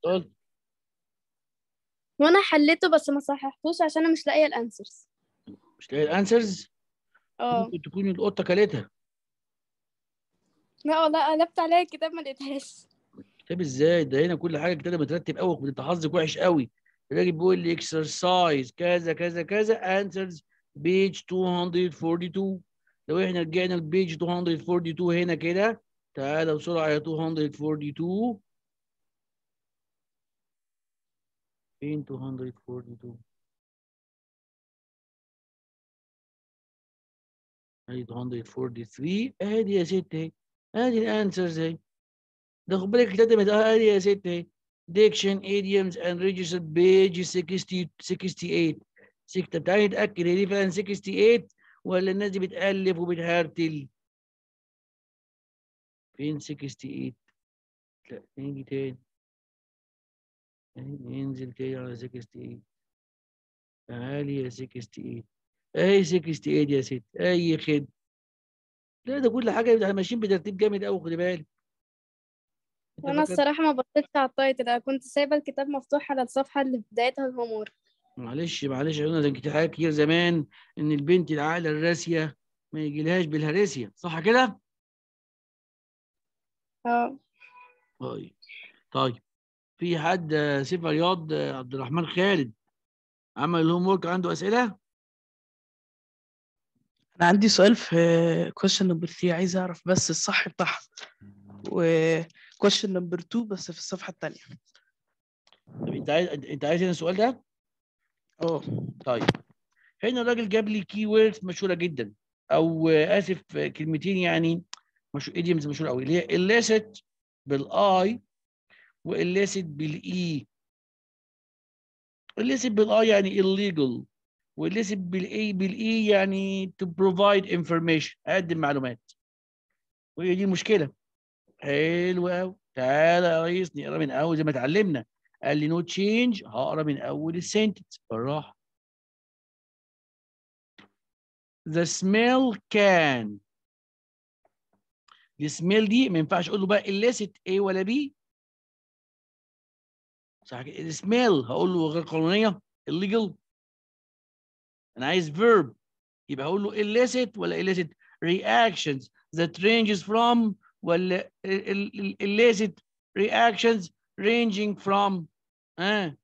قلت وانا حليته بس ما صححتوش عشان انا مش لاقيه الانسرز مش لاقي الانسرز اه ممكن تكون القطه كلتها لا والله قلبت عليا الكتاب ما لقيتهاش كتاب ازاي ده هنا كل حاجه كده مترتب قوي انت حظك وحش قوي الراجل بيقول لي اكسرسايز كذا كذا كذا انسرز بيج 242 لو احنا رجعنا البيج 242 هنا كده تعالى بسرعه يا 242 فين 242 ادي 243 ادي يا ست اهي ادي الانسرز اهي ده خد بالك الكتاب ده مت- ادي يا ست اهي ديكشن idioms and register page 60 68 سكتة تعالي نتأكد هي دي فعلا 68 ولا الناس دي بتألف وبتهرتل فين 68 لا نيجي تاني ننزل تاني على 68 تعالي يا 68 اهي 68 يا ست اي خد لا ده كل حاجه احنا ماشيين بترتيب جامد قوي خدي بالك انت وانا فاكر الصراحه ما بصيتش على التايتل انا كنت سايبه الكتاب مفتوح على الصفحه اللي في بدايتها الهومور معلش معلش قلنا ده كتير حاجات كتير زمان ان البنت العاقله الراسيه ما يجيلهاش بالهراسيه صح كده؟ اه طيب طيب في حد آه، سيف رياض آه، عبد الرحمن خالد عمل الهوم ورك عنده اسئله؟ انا عندي سؤال في question number 3 عايز اعرف بس الصح بتاعها و question number 2 بس في الصفحة التانية طب انت عايز انت عايز هنا السؤال ده؟ اه طيب هنا الراجل جاب لي كي ووردز مشهوره جدا او آه، اسف آه، كلمتين يعني مش ايديمز مشهوره قوي اللي هي illicit بالاي والlicit بالاي illicit بالاي يعني illegal والليسب بالاي بالاي يعني to provide information اقدم معلومات وهي دي المشكله حلو قوي تعالى يا ريس نقرا من اول زي ما اتعلمنا قال لي نو تشينج هقرا من اول السنتنس بالراحه the smell can السميل دي ما ينفعش اقول له بقى illicit A ولا B صح كده السميل هقول له غير قانونيه illegal انا عايز verb يبقى هقول له illicit ولا illicit reactions that ranges from ولا ال- ال- ال- illicit reactions ranging from اه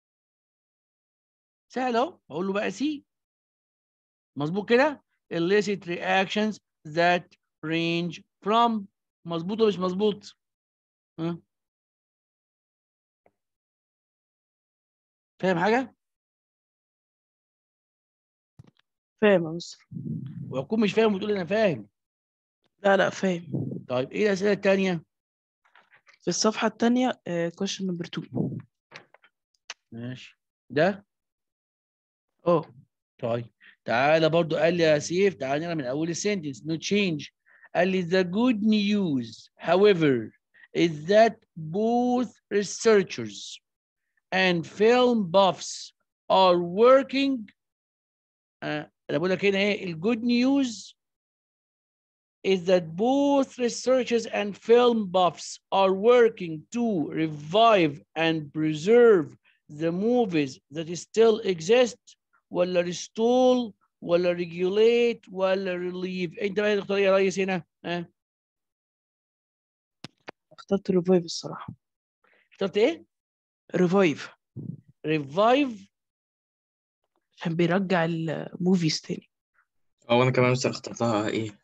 سهل اهو هقول له بقى سي مظبوط كده illicit reactions that range from مظبوط ولا مش مظبوط ها فاهم حاجه فاهم يا مستر واكون مش فاهم وتقول انا فاهم لا لا فاهم طيب ايه الاسئله الثانيه في الصفحة التانية آه، question number 2 ماشي ده اه طيب تعالى برضو قال لي يا سيف تعالى نقرا من اول السنتنس no change قال لي the good news however is that both researchers and film buffs are working آه انا بقول لك هنا ايه الجود نيوز is that both researchers and film buffs are working to revive and preserve the movies that still exist ولا restore ولا regulate ولا relieve انت بقى تختار ايه يا ريس هنا ها اخترت revive الصراحة اخترت ايه revive revive عشان بيرجع الموفيز تاني اه انا كمان مستر اخترتها ايه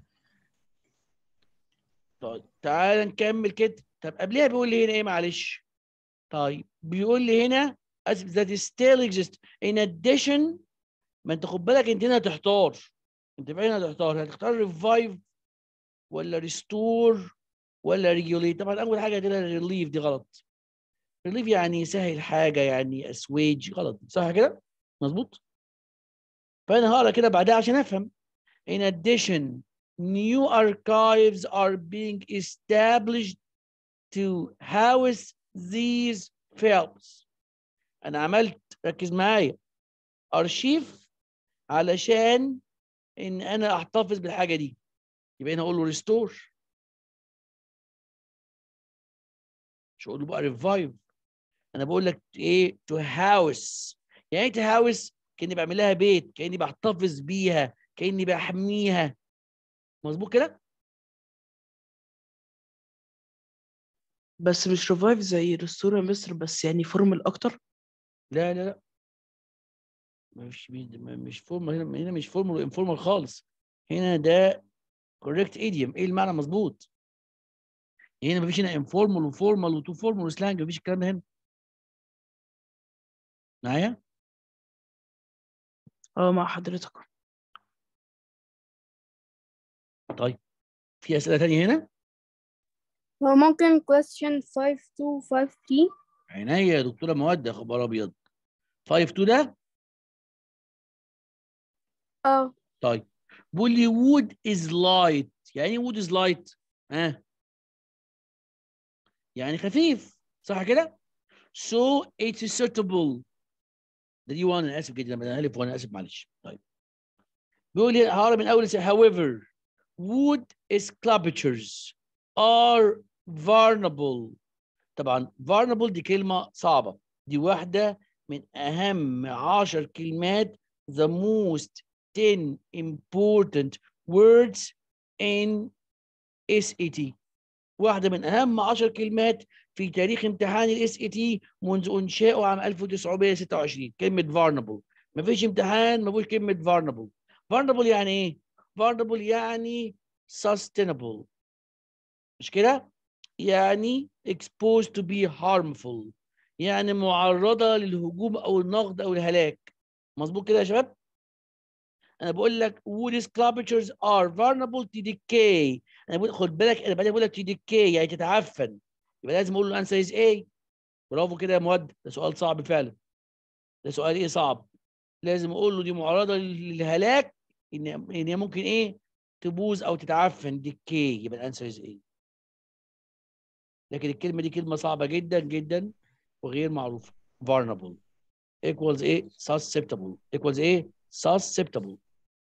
طيب تعال نكمل كده طب قبلها بيقول لي هنا ايه معلش طيب بيقول لي هنا اسف that still exist in addition ما انت خد بالك انت هنا هتحتار انت بقى هنا هتحتار هتختار revive ولا restore ولا regulate طبعا اول حاجه هتلاقي relieve دي غلط relieve يعني يسهل حاجه يعني اسويج غلط صح كده مظبوط فانا هقرا كده بعدها عشان افهم in addition new archives are being established to house these films انا عملت ركز معايا ارشيف علشان ان انا احتفظ بالحاجه دي يبقى هنا اقول له ريستور مش اقول له بقى ريفايف انا بقول لك ايه to house يعني ايه to house كاني بعمل لها بيت كاني بحتفظ بيها كاني بحميها مظبوط كده بس مش ريفايف زي ريستور مصر بس يعني فورمال اكتر لا لا لا مش مش فورمال هنا هنا مش فورمال انفورمال خالص هنا ده كوريكت ايديوم ايه المعنى مظبوط هنا مفيش هنا انفورمال وفورمال وتو فورمال وسلانج مفيش الكلام ده هنا معايا اه مع حضرتك طيب في اسئله تانية هنا هو ممكن question 5253 عينيا يا دكتوره مواد يا خبر ابيض 5 2 ده اه طيب بيقول لي wood is light يعني ايه wood is light ها يعني خفيف صح كده so it is suitable ده دي وانا انا اسف جدا انا الف وانا اسف معلش طيب بيقول لي هقرا من اول however wood sculptures are vulnerable طبعا vulnerable دي كلمه صعبه دي واحده من اهم عشر كلمات the most 10 important words in SAT واحدة من أهم 10 كلمات في تاريخ امتحان الاس اي تي منذ إنشائه عام 1926 كلمة vulnerable مفيش امتحان ما فيهوش كلمة vulnerable vulnerable يعني إيه؟ vulnerable يعني sustainable مش كده؟ يعني exposed to be harmful يعني معرضة للهجوم أو النقد أو الهلاك مظبوط كده يا شباب؟ انا بقول لك wood sculptures are vulnerable to decay انا بقول خد بالك انا بعدين بقول لك to decay يعني تتعفن يبقى لازم اقول له answer is A برافو كده يا مؤدب ده سؤال صعب فعلا ده سؤال ايه صعب لازم اقول له دي معرضه للهلاك ان ان هي ممكن ايه تبوظ او تتعفن decay يبقى الانسر از ايه لكن الكلمه دي كلمه صعبه جدا جدا وغير معروفه vulnerable equals ايه susceptible equals ايه susceptible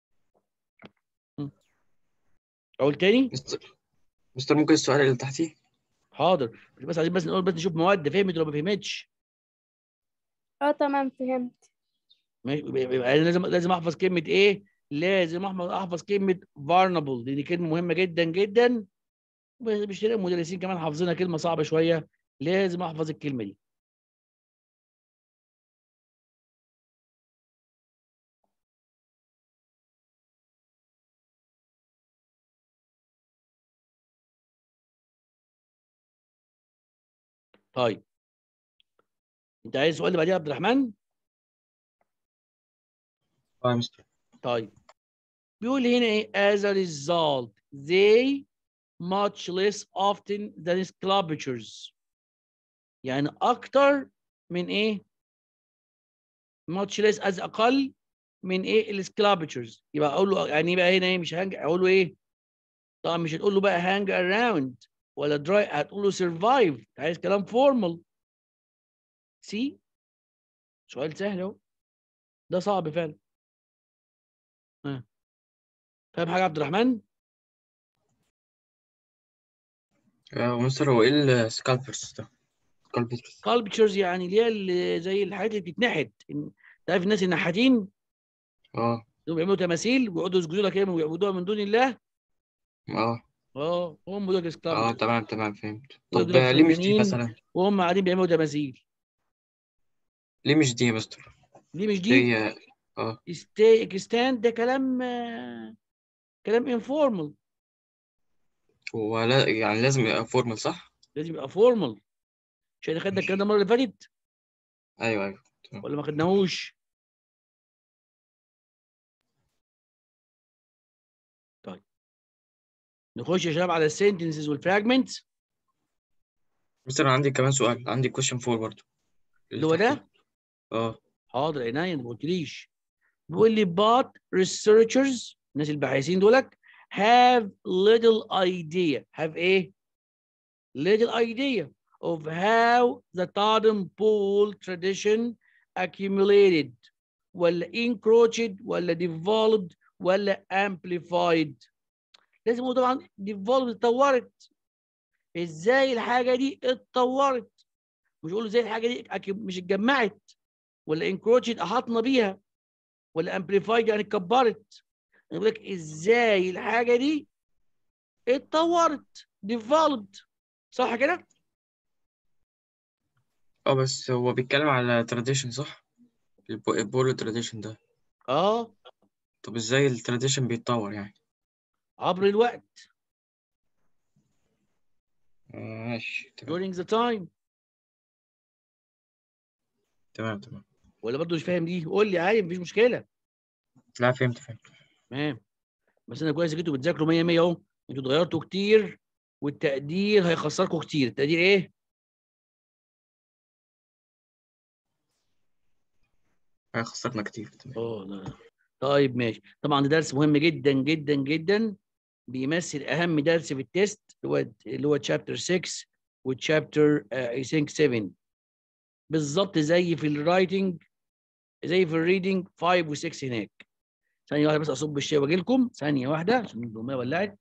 اقول تاني مستر مستر ممكن السؤال اللي تحتيه حاضر مش بس عايزين بس نقول بس نشوف مواد فهمت ولا ما فهمتش اه تمام فهمت ماشي يبقى يبقى أنا لازم لازم احفظ كلمه ايه لازم احفظ احفظ كلمه vulnerable دي كلمه مهمه جدا جدا مش تلاقي المدرسين كمان حافظينها كلمه صعبه شويه لازم احفظ الكلمه دي طيب انت عايز السؤال اللي بعديه يا عبد الرحمن اه يا مستر طيب بيقول هنا ايه as a result they much less often than sculptures يعني اكتر من ايه much less as اقل من ايه السكلابتشرز يبقى اقول له يعني يبقى هنا ايه مش هانج اقول له ايه طبعا مش هتقول له بقى hang around ولا dry هتقول له survive عايز كلام فورمال سي سؤال سهل اهو ده صعب فعلا ها فاهم حاجه يا عبد الرحمن آه مستر هو ايه السكالبرز ده؟ سكالبرز سكالبتشرز يعني اللي هي اللي زي الحاجات اللي بتتنحت إن- تعرف الناس النحاتين اه دول بيعملوا تماثيل ويقعدوا يسجدوا لك كده ويعبدوها من دون الله اه اه هم دول اه السكالبتشرز تمام تمام فهمت دول طب دول آه، ليه مش دي فنانين مثلا؟ وهم قاعدين بيعملوا تماثيل ليه مش دي يا مستر؟ دي مش دي هي اه stay extend ده كلام آه، كلام انفورمال ولا يعني لازم يبقى فورمال صح؟ لازم يبقى فورمال مش احنا خدنا الكلام ده المره اللي فاتت ايوه ايوه ولا ما خدناهوش طيب نخش يا شباب على السنتنسز والفراجمنتس مستر انا عندي كمان سؤال عندي كويشن فور برضه اللي هو ده اه حاضر عينيا ما قلتليش بيقول لي but researchers الناس الباحثين دولك have little idea have ايه little idea of how the totem pole tradition accumulated ولا encroached ولا developed ولا amplified لازم نقول طبعا developed اتطورت ازاي الحاجه دي اتطورت مش اقول له زي الحاجه دي أكيد مش اتجمعت ولا انكروتشد احطنا بيها ولا امبليفايد يعني اتكبرت يقول لك ازاي الحاجه دي اتطورت ديفلوبد صح كده؟ اه بس هو بيتكلم على تراديشن صح الب- البولو تراديشن ده اه طب ازاي التراديشن بيتطور يعني عبر الوقت ماشي تمام during the time تمام تمام ولا برضه مش فاهم دي قول لي عادي مفيش مشكله لا فهمت فهمت تمام بس انا كويس إنكم انتوا بتذاكروا 100 100 اهو انتوا اتغيرتوا كتير والتقدير هيخسركم كتير التقدير ايه؟ خسرنا كتير تمام اه لا. طيب ماشي طبعا ده درس مهم جدا جدا جدا بيمثل اهم درس في التيست اللي هو اللي هو تشابتر 6 وتشابتر اي ثينك 7 بالظبط زي في الرايتنج زي في الريدنج 5 و6 هناك ثانيه واحده بس اصب الشاي واجي لكم ثانيه واحده عشان الدميه ولعت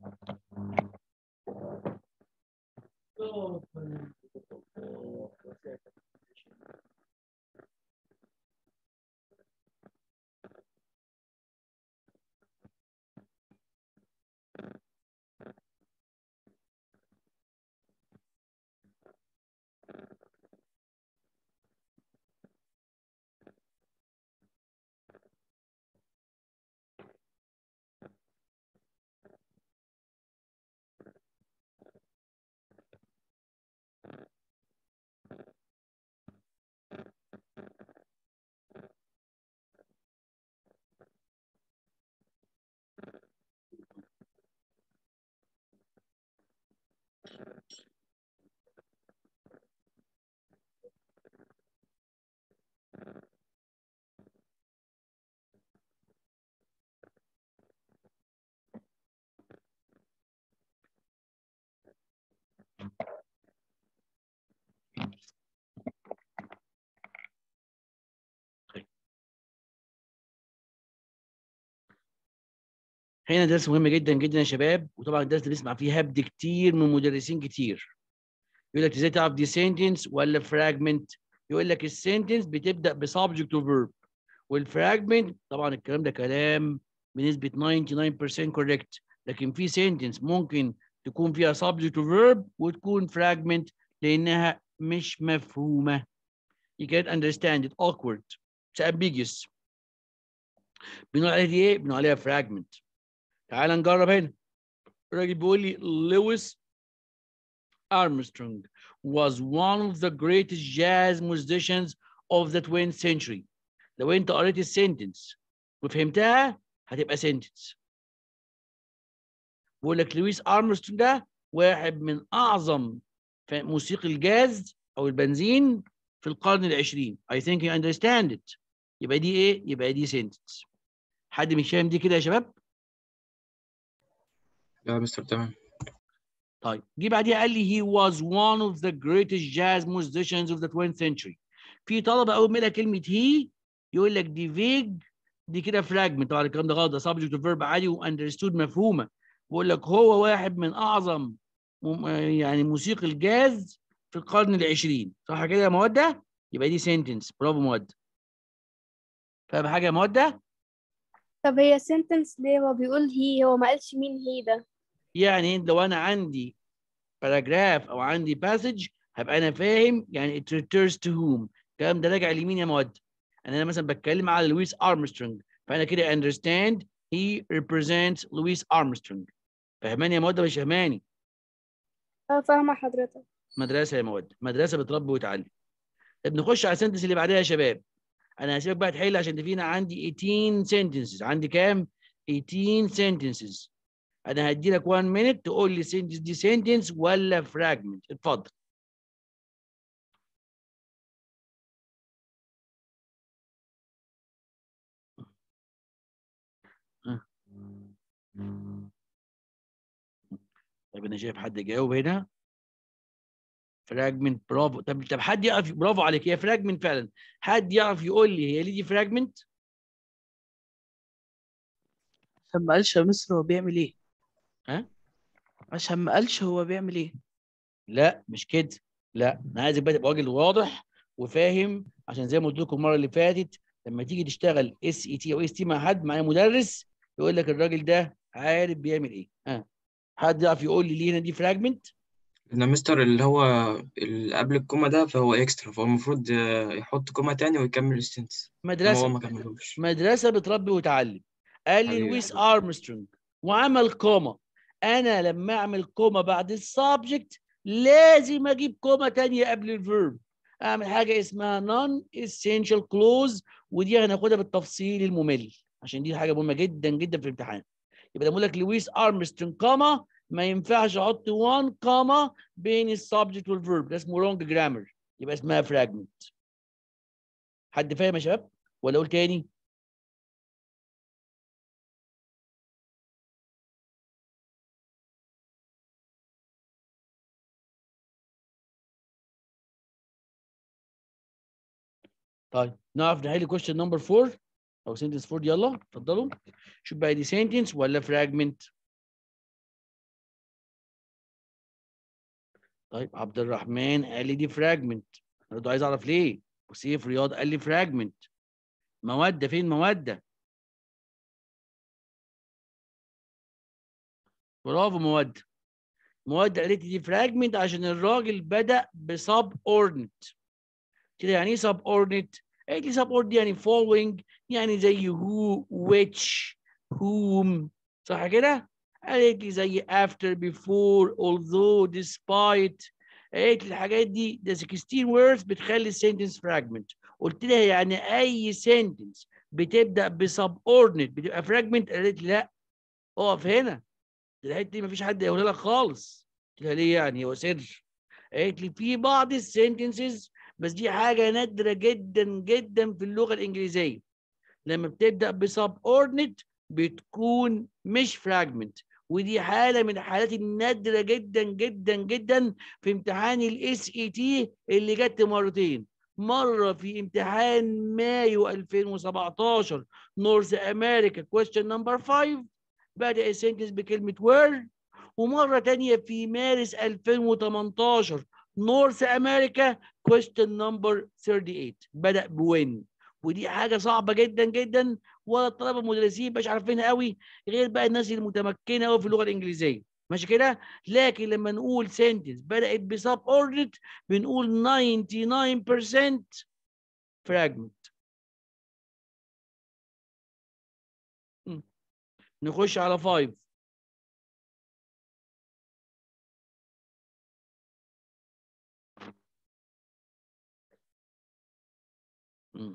هنا درس مهم جدا جدا يا شباب وطبعا الدرس ده بنسمع فيه هبد كتير من مدرسين كتير يقول لك ازاي تعرف دي سنتنس ولا فراجمنت يقول لك السنتنس بتبدا بسبجكت وفيرب والفراجمنت طبعا الكلام ده كلام بنسبه 99% كوريكت لكن في سنتنس ممكن تكون فيها subject وفيرب وتكون فراجمنت لانها مش مفهومه you can't understand it awkward it's ambiguous بنقول عليها دي ايه؟ بنقول عليها fragment تعال نجرب هنا الراجل بيقول لي لويس Armstrong was one of the greatest jazz musicians of the 20th century لو انت قريت السنتنس وفهمتها هتبقى سنتنس بيقول لك لويس ارمسترونج ده واحد من اعظم ف- موسيقي الجاز او البنزين في القرن العشرين I think you understand it يبقى دي ايه؟ يبقى دي سنتنس حد مش فاهم دي كده يا شباب؟ لا يا مستر تمام طيب جه بعديها قال لي he was one of the greatest jazz musicians of the 20th century في طلبه اول ما يلاقي كلمه he يقول لك دي فيج دي كده فراجمنت طبعا الكلام ده غلط ده subject to verb عادي واندرستود مفهومه بقول لك هو واحد من اعظم مم- يعني موسيقي الجاز في القرن العشرين صح كده يا موده يبقى دي سنتنس برافو موده فاهم حاجه يا موده طب هي sentence ليه هو بيقول هي هو ما قالش مين هي ده يعني لو انا عندي باراجراف او عندي باسج هبقى انا فاهم يعني it refers to whom الكلام ده راجع لمين يا مواد انا أنا مثلا بتكلم على لويس ارمسترونج فانا كده understand he represents لويس ارمسترونج فهماني يا مواد ولا مش فهماني اه فاهمة حضرتك مدرسه يا مواد مدرسه بتربي وتعلم طب نخش على السنتنس اللي بعدها يا شباب انا هسيبك بقى تحل عشان تفينا عندي 18 sentences عندي كام 18 sentences انا هدي لك 1 minute تقول لي sentence دي sentence ولا fragment اتفضل طيب انا شايف حد جاوب هنا فراجمنت برافو طب طب حد يعرف برافو عليك هي فراجمنت فعلا حد يعرف يقول لي هي ليه دي فراجمنت عشان ما قالش يا مستر هو بيعمل ايه ها؟ عشان ما قالش هو بيعمل ايه لا مش كده لا انا عايزك بقى تبقى راجل واضح وفاهم عشان زي ما قلت لكم المره اللي فاتت لما تيجي تشتغل اس اي تي او اس تي مع حد معايا مدرس يقول لك الراجل ده عارف بيعمل ايه ها حد يعرف يقول لي ليه هنا دي فراجمنت إن مستر اللي هو اللي قبل الكوما ده فهو اكسترا فهو المفروض آه، يحط كوما تاني ويكمل السنتنس هو مدرسه ما كملوش مدرسه بتربي وتعلم قال لي حبيبي، لويس حبيبي. ارمسترونج وعمل كوما انا لما اعمل كوما بعد السبجكت لازم اجيب كوما تانية قبل الفيرب اعمل حاجه اسمها نون essential كلوز ودي هناخدها بالتفصيل الممل عشان دي حاجه مهمه جدا جدا في الامتحان يبقى لما اقول لك لويس ارمسترونج كوما ما ينفعش احط 1 كوما بين السبجكت والفيرب ده اسمه رونج جرامر يبقى اسمها فراجمنت حد فاهم يا شباب ولا اقول تاني طيب نعرف نحل question نمبر 4 او sentence 4 يلا اتفضلوا شوف بقى دي sentence ولا fragment طيب عبد الرحمن قال لي دي fragment انا برضه عايز اعرف ليه وسيف رياض قال لي fragment مودة فين مودة برافو مودة مودة قالت لي دي fragment عشان الراجل بدأ بسب ordinate كده يعني ايه sub ordinate؟ قالت لي sub ordinate يعني following يعني زي who which whom صح كده؟ قالت لي زي after before although despite قالت لي الحاجات دي ده 16 words بتخلي السنتنس fragment قلت لها يعني اي sentence بتبدا بسب ordinate بتبقى fragment قالت لي لا اقف هنا الحته دي مفيش حد يقولها لك خالص قلت لها ليه يعني هو سر قالت لي في بعض السنتنسز بس دي حاجه نادره جدا جدا في اللغه الانجليزيه لما بتبدا بسب ordinate بتكون مش فراجمنت ودي حاله من الحالات النادره جدا جدا جدا في امتحان الاس اي تي اللي جت مرتين مره في امتحان مايو 2017 نورث امريكا كويستشن نمبر 5 بدا السنتنس بكلمه وير ومره تانية في مارس 2018 نورث امريكا كويستشن نمبر 38 بدا بوين ودي حاجه صعبه جدا جدا ولا الطلبه المدرسين مش عارفينها قوي غير بقى الناس المتمكنه قوي في اللغه الانجليزيه ماشي كده لكن لما نقول سنتنس بدات بسب اوردنت بنقول 99% فراجمنت نخش على 5 مم.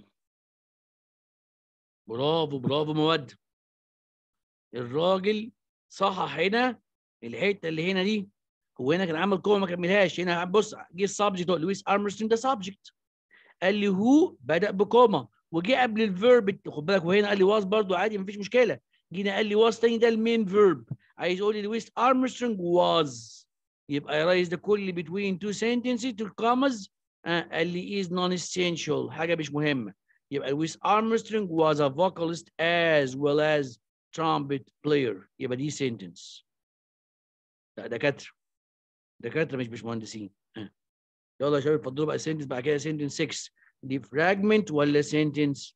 برافو برافو مودة الراجل صحح هنا الحته اللي هنا دي هو هنا كان عامل كوما ما كملهاش هنا بص جه السبجكت لويس ارمسترونج ده سبجكت قال لي هو بدا بكوما وجه قبل الفيرب خد بالك وهنا قال لي واز برضو عادي مفيش مشكله جينا قال لي واز تاني ده المين فيرب عايز يقول لي لويس ارمسترونج واز يبقى يا ريس ده كل between two sentences two commas آه قال لي is non essential حاجه مش مهمه يبقى لويس ارمسترونج was a vocalist as well as trumpet player يبقى دي sentence لا دكاتره دكاتره مش باشمهندسين آه. يلا يا شباب اتفضلوا بقى sentence بعد كده sentence 6 دي fragment ولا sentence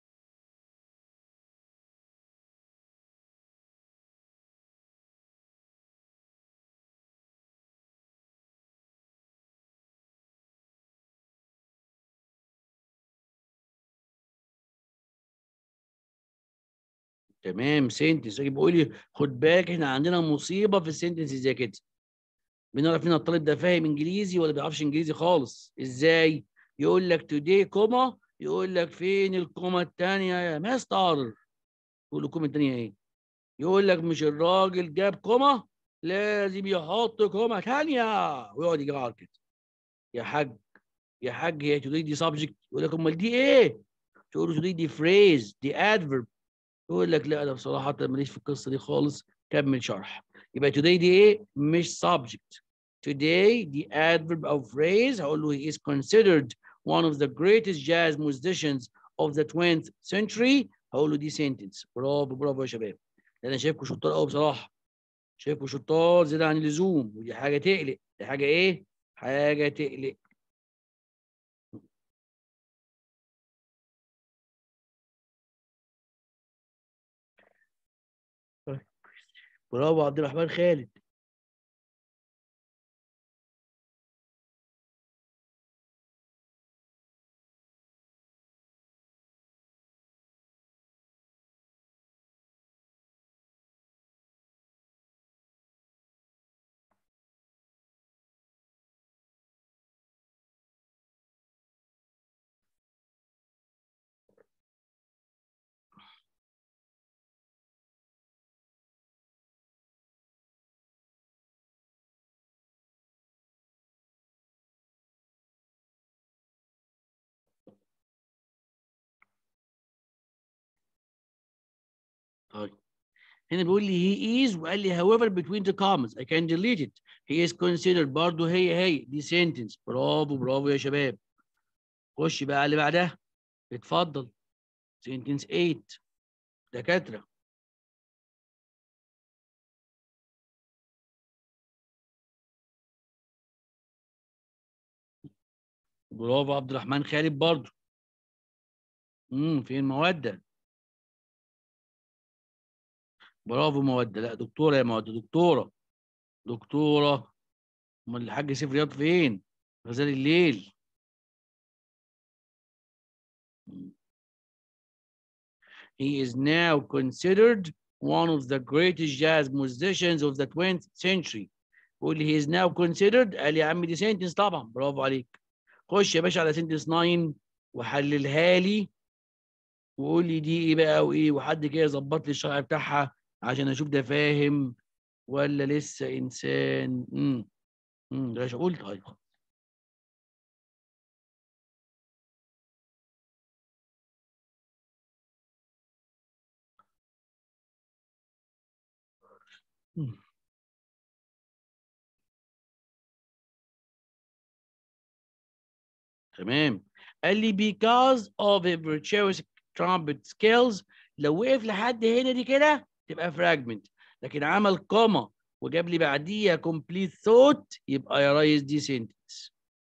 تمام سنتنس اجي بقول لي خد بالك احنا عندنا مصيبه في السنتنس زي كده بنعرف مين الطالب ده فاهم انجليزي ولا بيعرفش انجليزي خالص ازاي يقول لك توداي كوما يقول لك فين الكوما الثانيه يا مستر تقول له الكوما الثانيه ايه يقول لك مش الراجل جاب كوما لازم يحط كوما ثانيه ويقعد يجعر كده يا حاج يا حاج هي توداي دي سبجكت يقول لك امال دي ايه تقول له توداي دي فريز دي ادفرب يقول لك لا انا بصراحه ماليش في القصه دي خالص كمل شرح يبقى today دي ايه مش subject today دي adverb او phrase هقول له he is considered one of the greatest jazz musicians of the 20th century هقول له دي sentence برافو برافو يا شباب ده انا شايفكم شطار قوي بصراحه شايفكم شطار زياده عن اللزوم ودي حاجه تقلق دي حاجه ايه حاجه تقلق طيب. برافو عبد الرحمن خالد طيب هنا بيقول لي he is وقال لي however between the commas I can delete it he is considered برضه هي هي دي sentence برافو برافو يا شباب خش بقى على اللي بعدها اتفضل sentence 8 دكاترة برافو عبد الرحمن خالد برضه امم فين مودة برافو مودة لا دكتورة يا مودة دكتورة دكتورة امال الحاج سيف رياض فين غزال الليل He is now considered one of the greatest jazz musicians of the 20th century. بيقول لي he is now considered قال يا عم دي sentence طبعا برافو عليك. خش يا باشا على sentence 9 وحللها لي وقول لي دي ايه بقى وايه وحد كده يظبط لي الشرح بتاعها عشان اشوف ده فاهم ولا لسه انسان امم امم ده قول طيب مم. تمام قال لي because of a virtuous trumpet skills لو وقف لحد هنا دي كده تبقى fragment لكن عمل كوما وجاب لي بعديها complete thought يبقى يا ريس دي sentence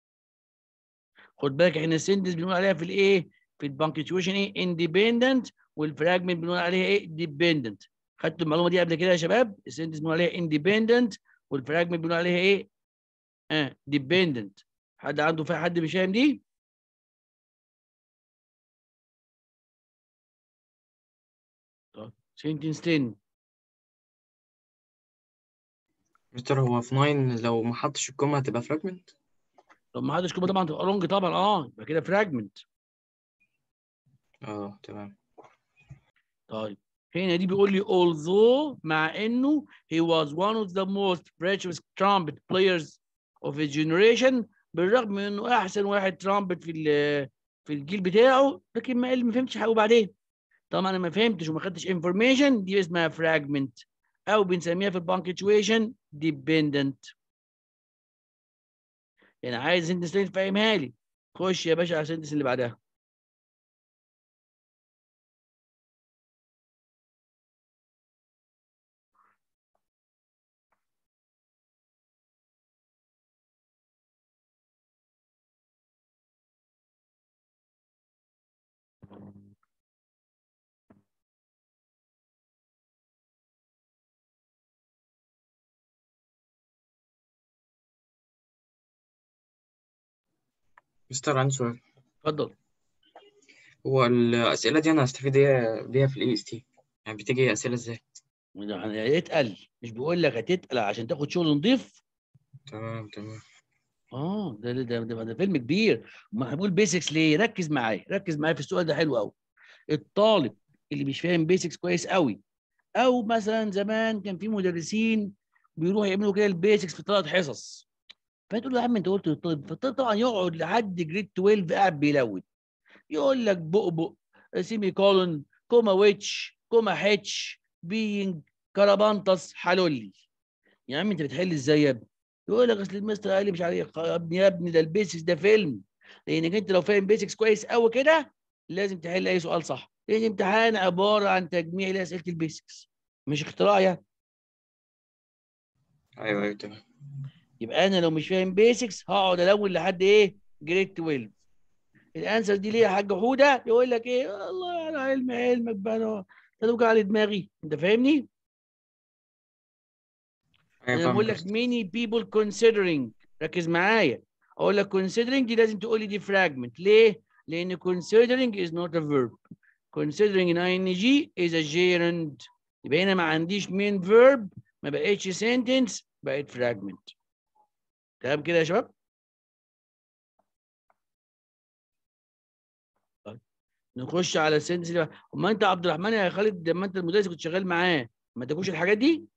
خد بالك احنا السنتنس بنقول عليها في الايه في البانكتويشن ايه independent والفراجمنت بنقول عليها ايه dependent خدتوا المعلومه دي قبل كده يا شباب السنتنس بنقول عليها independent والفراجمنت بنقول عليها ايه اه dependent حد عنده في حد مش فاهم دي طب sentence 10 مستر هو في 9 لو ما حطش الكومة هتبقى فراجمنت طب ما حدش كوبا طبعا تبقى لونج طبعا اه يبقى كده فراجمنت اه تمام طيب هنا دي بيقول لي although مع انه he was one of the most precious trumpet players of his generation بالرغم من انه احسن واحد ترامبت في ال- في الجيل بتاعه لكن ما قال ما فهمتش حاجه وبعدين طبعا انا ما فهمتش وما خدتش انفورميشن دي اسمها فراجمنت او بنسميها في البانكتويشن ديبندنت يعني عايز سنتنس تاني تفهمها لي خش يا باشا على السنتنس اللي بعدها مستر عندي سؤال اتفضل هو الأسئلة دي أنا هستفيد إيه بيها في الإي إس تي يعني بتيجي أسئلة إزاي؟ يعني اتقل مش بقول لك هتتقل عشان تاخد شغل نظيف تمام تمام اه ده ده ده, ده, ده فيلم كبير ما هنقول بيسكس ليه ركز معايا ركز معايا في السؤال ده حلو قوي الطالب اللي مش فاهم بيسكس كويس قوي او مثلا زمان كان في مدرسين بيروحوا يعملوا كده البيسكس في ثلاث حصص فتقول له يا عم انت قلت للطالب فالطالب طبعا يقعد لحد جريد 12 قاعد بيلون يقول لك بؤبؤ سيمي كولون كوما ويتش كوما هيتش بينج كربانتس حلولي يا عم انت بتحل ازاي يا ابني يقول لك اصل المستر قال لي مش عارف يا ابني يا ابني ده البيسكس ده فيلم لانك انت لو فاهم بيسكس كويس قوي كده لازم تحل اي سؤال صح لان الامتحان عباره عن تجميع لاسئله البيسكس مش اختراع يعني أيوه أيوه تمام يبقى انا لو مش فاهم بيسكس هقعد الون لحد ايه جريد 12 الانسر دي ليه يا حاج حوده يقول لك ايه الله على علم علمك بقى انا توجع على دماغي انت فاهمني أيوة انا بقول فاهمك لك يا many people considering ركز معايا اقول لك considering دي لازم تقول لي دي fragment ليه لان considering is not a verb considering in ing is a gerund يبقى هنا ما عنديش main verb ما بقتش sentence بقت fragment تمام كده يا شباب طيب. نخش على السنتنس اللي بقى. اما انت عبد الرحمن يا خالد لما انت المدرس كنت شغال معاه ما تاكلش الحاجات دي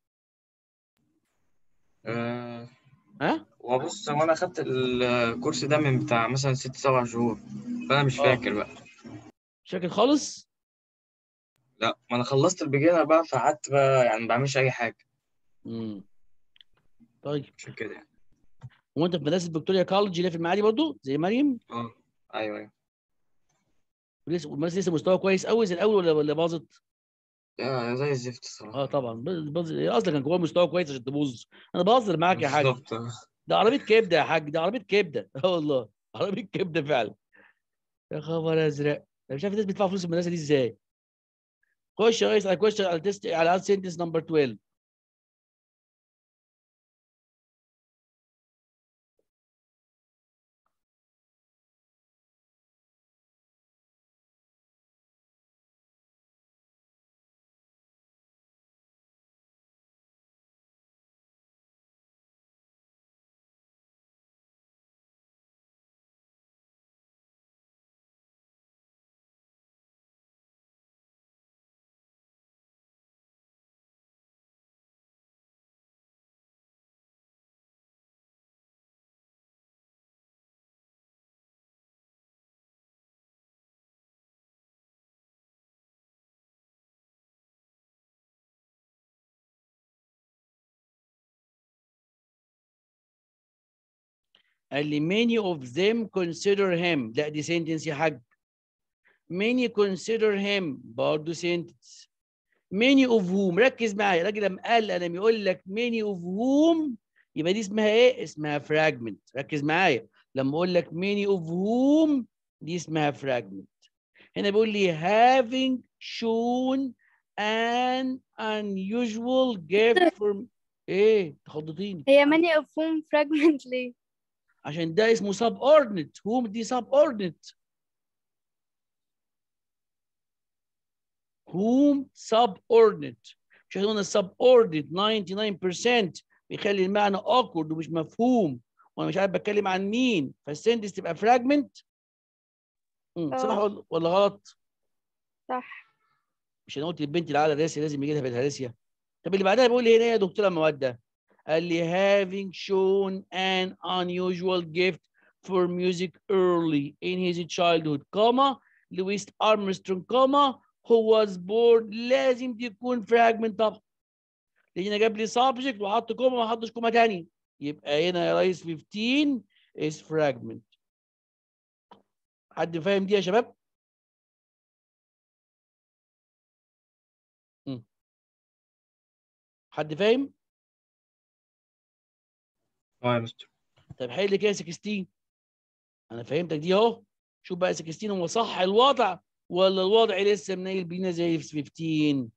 آه، ها وبص هو انا اخدت الكورس ده من بتاع مثلا ست سبع شهور فانا مش آه. فاكر بقى مش فاكر خالص لا ما انا خلصت البيجنر بقى فقعدت بقى يعني ما بعملش اي حاجه امم طيب عشان كده يعني هو انت في مدرسه فيكتوريا كولج اللي في المعادي برضو زي مريم اه ايوه ايوه ولسه المدرسه لسه مستوى كويس قوي زي الاول ولا ولا باظت؟ يا زي الزفت الصراحه اه طبعا باظ- باظ هي اصلا كان جواها مستوى كويس عشان تبوظ انا بهزر معاك يا حاج بالظبط آه. ده عربيه كبده يا حاج ده عربيه كبده اه والله عربيه كبده فعلا يا خبر ازرق انا مش عارف الناس بيدفعوا فلوس المدرسه دي ازاي خش يا ريس على كويشن على تيست على سنتنس نمبر 12 قال لي many of them consider him لا دي sentence يا حاج many consider him برضه sentence many of whom ركز معايا الراجل لما قال انا بيقول لك many of whom يبقى دي اسمها ايه؟ اسمها fragment ركز معايا لما اقول لك many of whom دي اسمها fragment هنا بيقول لي having shown an unusual gift from ايه تخضتيني هي many of whom fragment ليه؟ عشان ده اسمه subordinate whom دي subordinate whom subordinate مش احنا قلنا subordinate 99% بيخلي المعنى awkward ومش مفهوم وانا مش عارف بتكلم عن مين فالسنتنس تبقى fragment مم، صح آه. ولا- ولا غلط؟ صح مش انا قلت البنت اللي على الراسي لازم يجي لها في الهراسيا طب اللي بعدها بيقول لي هنا يا دكتوره موده قال لي having shown an unusual gift for music early in his childhood comma Louis Armstrong comma who was born لازم تكون fragment طبعا لان انا جاب لي subject وحط كوما ما حطش كوما تاني يبقى هنا يا ريس 15 is fragment حد فاهم دي يا شباب؟ مم. حد فاهم؟ اه يا مستر طب حل كده 16 انا فهمتك دي اهو شوف بقى 16 هو صح الوضع ولا الوضع لسه منيل بينا زي في 15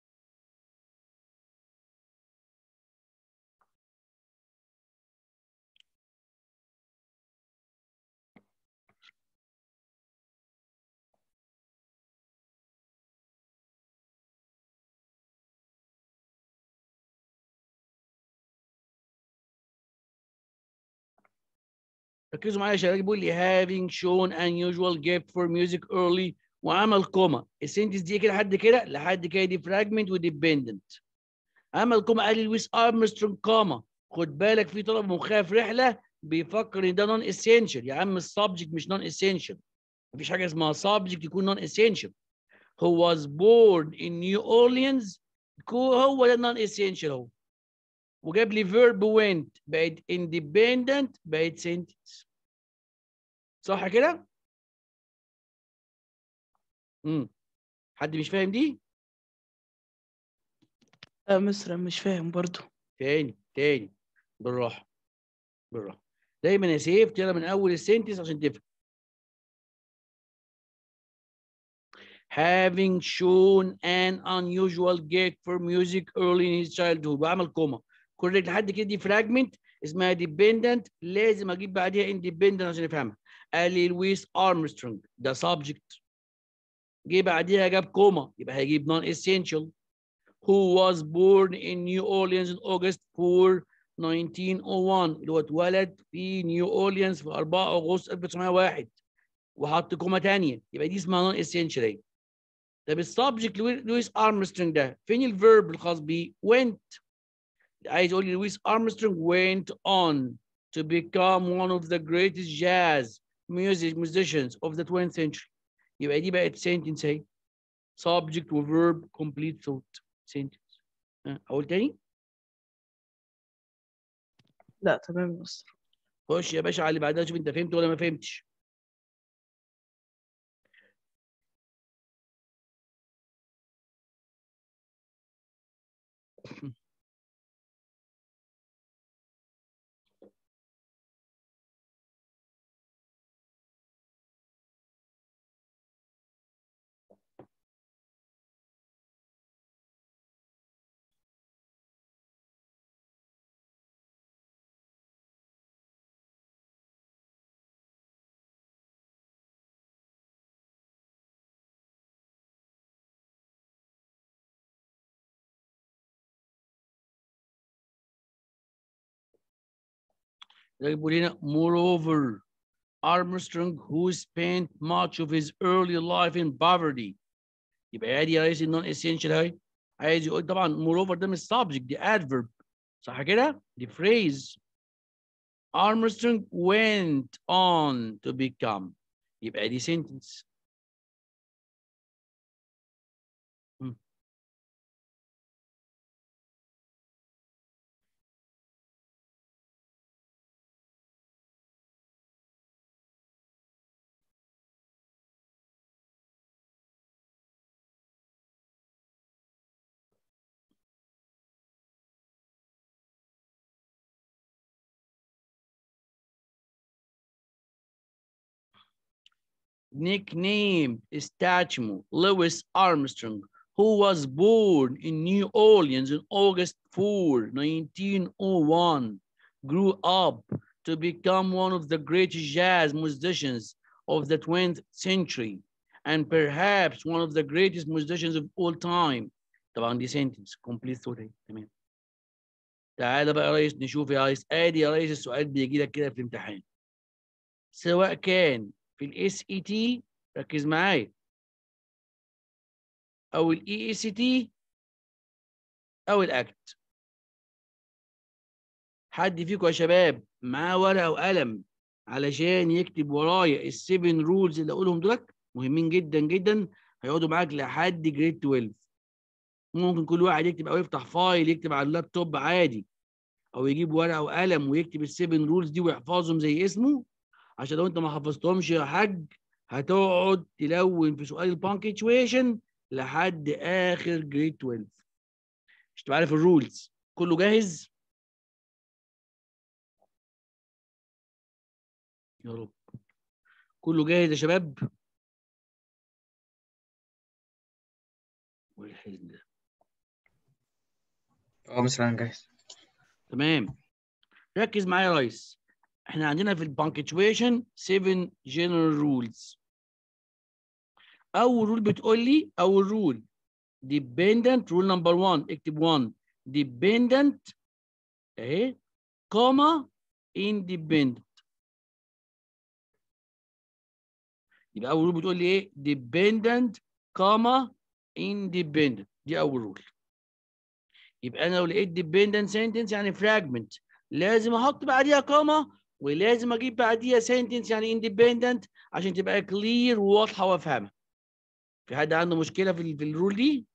ركزوا معايا يا شباب بيقول لي having shown unusual gift for music early وعمل كوما السنتنس دي كده لحد كده لحد كده دي فراجمنت وديبندنت عمل كوما قال لي لويس ارمسترونج كوما خد بالك في طلب مخها في رحله بيفكر ان ده نون اسينشال يا عم السبجكت مش نون اسينشال مفيش حاجه اسمها سبجكت يكون نون اسينشال who was born in New Orleans كو- هو ده نون اسينشال اهو وجاب لي فيرب went بقت independent بقت sentence صح كده؟ امم حد مش فاهم دي؟ لا مصر مش فاهم برضو تاني تاني بالراحه بالراحه دايما يا سيف تقرا من اول السنتنس عشان تفهم having shown an unusual gift for music early in his childhood بعمل كوما كوريكت لحد كده دي فراجمنت اسمها dependent لازم اجيب بعديها independent عشان افهمها قال لي لويس ارمسترونج ده subject جه بعديها جاب كوما يبقى هيجيب non essential who was born in New Orleans in August 4 1901 اللي هو اتولد في نيو اورليانز في 4 اغسطس 1901 وحط كوما ثانيه يبقى دي اسمها نون اسينشال طب السبجكت لويس ارمسترونج ده فين الفيرب الخاص بيه went عايز يقول لي لويس ارمسترونج went on to become one of the greatest jazz music musicians of the 20th century يبقى دي بقت sentence اهي subject و verb complete thought sentence ها، اقول تاني لا تمام يا مستر خش يا باشا على اللي بعدها شوف انت فهمت ولا ما فهمتش ده بيقول هنا moreover Armstrong who spent much of his early life in poverty يبقى ادي يا ريس النون essential اهي عايز يقول طبعا moreover ده مش subject دي adverb صح كده؟ دي phrase Armstrong went on to become يبقى دي sentence مم. nicknamed statue Louis Armstrong, who was born in New Orleans on August 4, 1901, grew up to become one of the greatest jazz musicians of the 20th century and perhaps one of the greatest musicians of all time. طبعا دي sentence complete thought اهي تمام. تعالى بقى يا ريس نشوف يا ريس ادي يا ريس السؤال بيجي لك كده في الامتحان. سواء كان في الاس اي تي ركز معايا او الاي اي سي تي او الاكت حد فيكم يا شباب معاه ورقه وقلم علشان يكتب ورايا السيفن رولز اللي اقولهم دول مهمين جدا جدا هيقعدوا معاك لحد جريد 12 ممكن كل واحد يكتب او يفتح فايل يكتب على اللابتوب عادي او يجيب ورقه وقلم ويكتب السيفن رولز دي ويحفظهم زي اسمه عشان لو انت ما حفظتهمش يا حاج هتقعد تلون في سؤال البانكتويشن لحد اخر جريد 12 مش تبقى عارف الرولز كله جاهز يا رب كله جاهز يا شباب والحزن ده اه مثلا انا جاهز تمام ركز معايا يا ريس احنا عندنا في البانكتويشن 7 جنرال رولز اول رول بتقول لي اول رول dependent رول نمبر 1 اكتب 1 dependent اهي كوما independent يبقى اول رول بتقول لي ايه dependent كوما independent دي اول رول يبقى انا لو لقيت dependent sentence يعني fragment لازم احط بعديها كوما ولازم اجيب بعديها sentence يعني independent عشان تبقى clear وواضحه وافهمها في حد عنده مشكله في ال- في الرول دي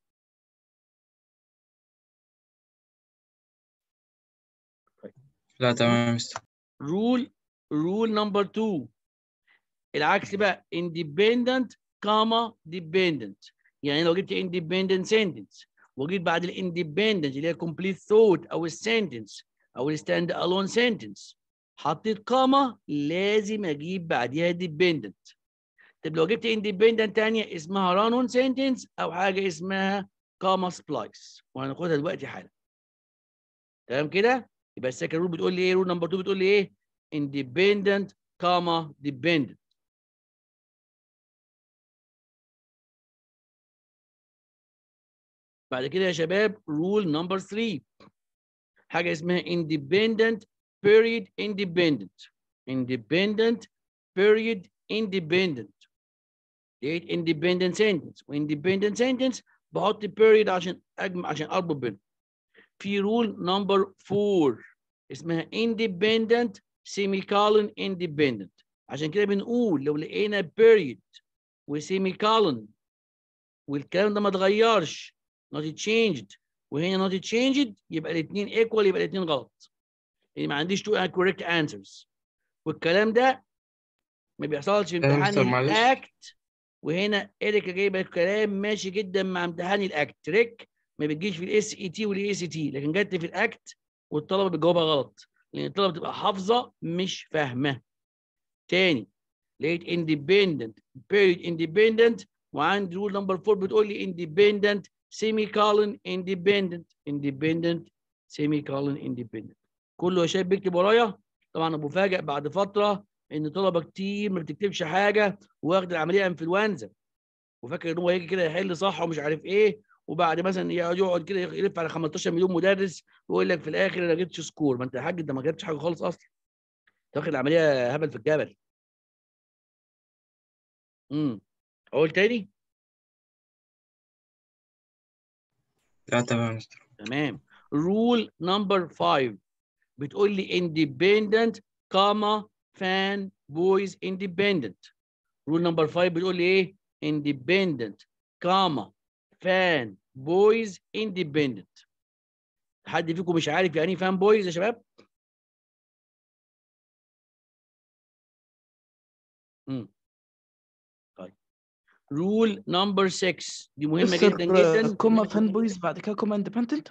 لا تمام يا مستر رول رول نمبر 2 العكس بقى independent كاما dependent يعني لو جبت independent sentence وجيت بعد الاندبندنت اللي هي complete thought او السنتنس او الستاند alone sentence حطيت كاما لازم اجيب بعديها dependent طب لو جبت independent تانية اسمها run on sentence او حاجه اسمها كاما سبلايس وهناخدها دلوقتي حالا تمام كده يبقى السكند رول بتقول لي ايه رول نمبر 2 بتقول لي ايه independent كاما dependent بعد كده يا شباب رول نمبر 3 حاجه اسمها independent period independent independent period independent ديت independent sentence وindependent sentence بحط period عشان اجمع عشان اربط بينهم في رول نمبر 4 اسمها independent semicolon independent عشان كده بنقول لو لقينا period وسيميكولون والكلام ده ما اتغيرش not changed وهنا not changed يبقى الاثنين equal يبقى الاثنين غلط يعني ما عنديش two correct answers والكلام ده ما بيحصلش في آه، امتحان مستر معلش. الاكت وهنا اريكا جايبه الكلام ماشي جدا مع امتحان الاكت ريك ما بتجيش في الاس اي تي والاي سي تي لكن جت في الاكت والطلبه بتجاوبها غلط لان الطلبه بتبقى حافظه مش فاهمه تاني لقيت independent period independent وعندي رول نمبر 4 بتقول لي independent semicolon independent independent semicolon independent كله يا شباب بيكتب ورايا طبعا ابو فاجئ بعد فتره ان طلبه كتير ما بتكتبش حاجه واخد العمليه انفلونزا وفاكر ان هو هيجي كده يحل صح ومش عارف ايه وبعد مثلا يقعد يقعد كده يلف على 15 مليون مدرس ويقول لك في الاخر انا جبتش سكور ما انت يا حاج انت ما جبتش حاجه خالص اصلا انت واخد العمليه هبل في الجبل امم اقول تاني لا تمام يا مستر تمام رول نمبر 5 بتقول لي independent comma fan boys independent رول نمبر 5 بتقول لي ايه independent comma fan boys independent حد فيكم مش عارف يعني ايه فان بويز يا شباب امم طيب رول نمبر 6 دي مهمه مستر جدا جدا كوما فان بويز بعد كده كوما اندبندنت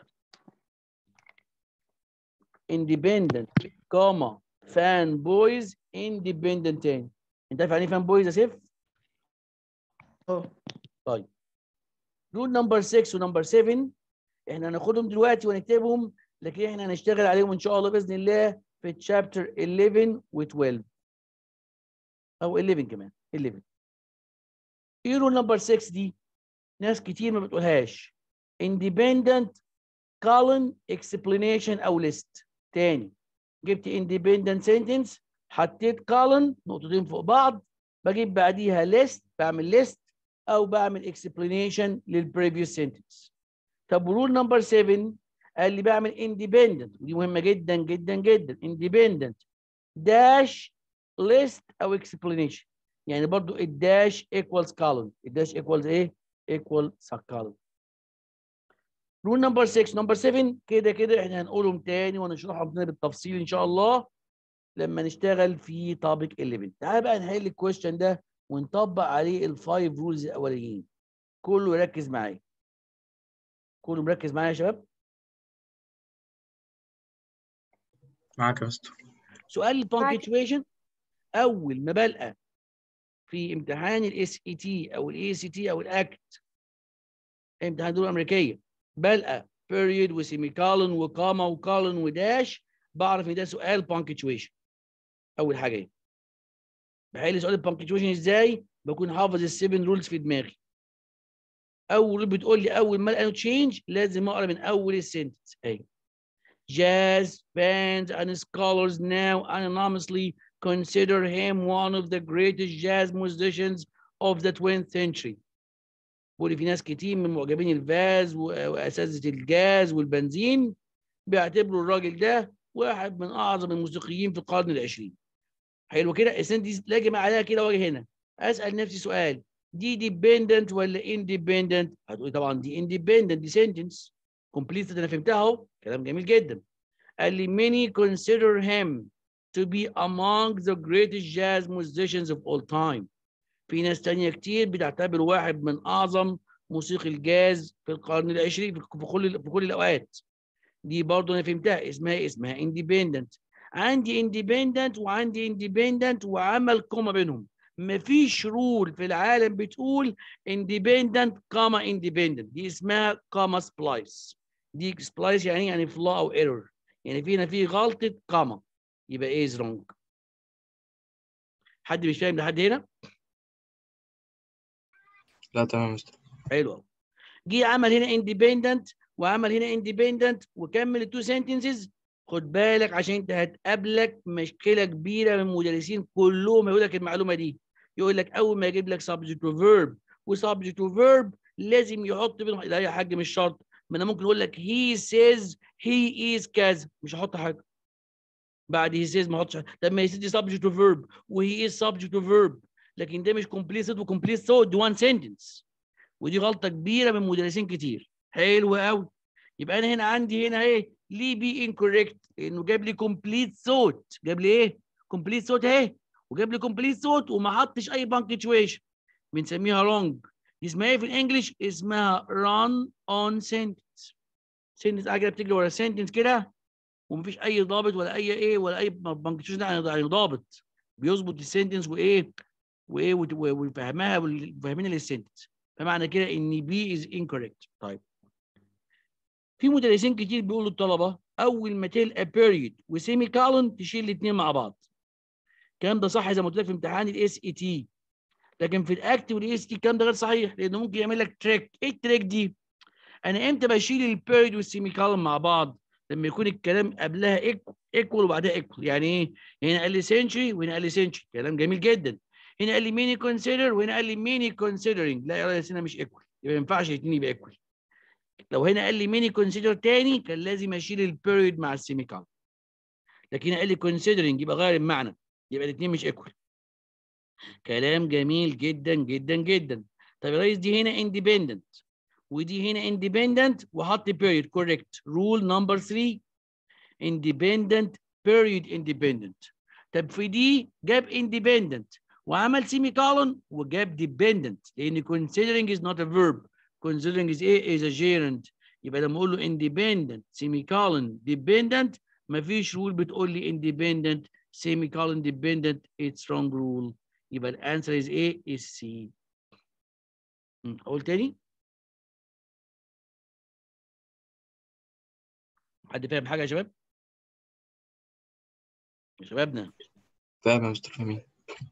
independent كوما فان بويز independent تاني انت عارف يعني ايه فان بويز يا سيف؟ اه طيب رول نمبر 6 ونمبر 7 احنا هناخدهم دلوقتي ونكتبهم لكن احنا هنشتغل عليهم ان شاء الله باذن الله في تشابتر 11 و12 او 11 كمان 11 ايه رول نمبر 6 دي؟ ناس كتير ما بتقولهاش independent column explanation او list تاني جبت independent sentence حطيت column نقطتين فوق بعض بجيب بعديها list بعمل list او بعمل explanation للprevious sentence طب رول نمبر 7 قال لي بعمل independent ودي مهمه جدا جدا جدا independent dash list او explanation يعني برضو الداش equals column الداش equals ايه equal column رول نمبر 6 نمبر 7 كده كده احنا هنقولهم تاني ونشرحهم تاني بالتفصيل ان شاء الله لما نشتغل في توبيك 11 تعال بقى نحل الكويشن ده ونطبق عليه الفايف رولز الاولانيين كله يركز معايا كله مركز معايا يا شباب معاك يا مستر سؤال البانكتويشن اول ما بلقى في امتحان الاس اي تي او الاي سي تي او الاكت امتحان دول امريكيه بلقى بيريود وسيميكولون وكاما وكولون وداش بعرف ان ده سؤال بانكتويشن اول حاجه ايه بحل سؤال البانكتويشن ازاي بكون حافظ السيفن رولز في دماغي اول رول بتقول لي اول ما الاقي تشينج لازم اقرا من اول السنتنس اهي jazz fans and scholars now anonymously consider him one of the greatest jazz musicians of the 20th century. بيقول في ناس كتير من معجبين الفاز واساتذه الجاز والبنزين بيعتبروا الراجل ده واحد من اعظم الموسيقيين في القرن العشرين. حلو كده السنتنس لاجم عليها كده واجي هنا اسال نفسي سؤال دي dependent ولا independent؟ هتقولي طبعا دي independent دي sentence completed انا فهمتها اهو كلام جميل جدا. قال لي many consider him to be among the greatest jazz musicians of all time. في ناس تانية كتير بتعتبر واحد من أعظم موسيقي الجاز في القرن العشرين في كل في كل الأوقات. دي برضه أنا فهمتها اسمها اسمها independent. عندي independent وعندي independent وعمل كوما بينهم مفيش رول في العالم بتقول independent كوما independent دي اسمها كوما سبلايس دي سبلايس يعني يعني فلا او ايرور يعني فينا في غلطه كوما يبقى ايه از رونج حد مش فاهم لحد هنا لا تمام يا مستر حلو قوي جه عمل هنا اندبندنت وعمل هنا اندبندنت وكمل التو سنتنسز خد بالك عشان انت هتقابلك مشكله كبيره من المدرسين كلهم يقول لك المعلومه دي يقول لك اول ما يجيب لك سبجكت وفيرب وسبجكت وفيرب لازم يحط بينهم لا يا حاج مش شرط ما انا ممكن اقول لك هي سيز هي از كذا مش هحط حاجه بعد هي سيز ما احطش حاجه طب ما هي دي سبجكت وفيرب وهي از سبجكت وفيرب لكن ده مش كومبليت وكومبليت ثوت دي وان سنتنس ودي غلطه كبيره من مدرسين كتير حلو قوي يبقى انا هنا عندي هنا ايه ليه بي انكوريكت لانه جاب لي كومبليت صوت جاب لي ايه كومبليت صوت اهي وجاب لي كومبليت صوت وما حطش اي بانكتويشن بنسميها لونج دي اسمها ايه في الانجليش اسمها run on sentence sentence حاجه بتجري ورا sentence كده ومفيش اي ضابط ولا اي ايه ولا اي بانكتويشن يعني ضابط بيظبط السنتنس وايه وايه وت- و- ويفهمها وفاهمين للسنتنس فمعنى كده ان بي از incorrect طيب في مدرسين كتير بيقولوا للطلبه اول ما تلقى بيريد وسيمي كولون تشيل الاثنين مع بعض الكلام ده صح زي ما قلت لك في امتحان الاس اي تي لكن في الاكت والاس تي الكلام ده غير صحيح لانه ممكن يعمل لك تريك ايه التريك دي انا امتى بشيل البيريد والسيمي كولون مع بعض لما يكون الكلام قبلها ايكوال وبعدها ايكوال يعني ايه هنا قال لي سنشري وهنا قال لي سنشري كلام جميل جدا هنا قال لي ميني كونسيدر وهنا قال لي ميني كونسيدرنج لا يا ريس هنا مش ايكوال يبقى ما ينفعش الاثنين يبقى ايكوال لو هنا قال لي ميني كونسيدر تاني كان لازم اشيل البيريود مع السيمي كولون لكن هنا قال لي كونسيدرنج يبقى غير المعنى يبقى الاثنين مش ايكوال كلام جميل جدا جدا جدا طب يا ريس دي هنا اندبندنت ودي هنا اندبندنت وحط بيريود كوريكت رول نمبر 3 independent period independent طب في دي جاب independent وعمل سيمي كولون وجاب dependent لان considering is not a verb considering is ايه is a gerund يبقى لما اقول له independent سيمي كولون dependent مفيش رول بتقول لي independent سيمي كولون dependent it's wrong rule يبقى الانسر is ايه is C م، اقول تاني حد فاهم حاجه يا شباب يا شبابنا فاهم يا مستر فاهمين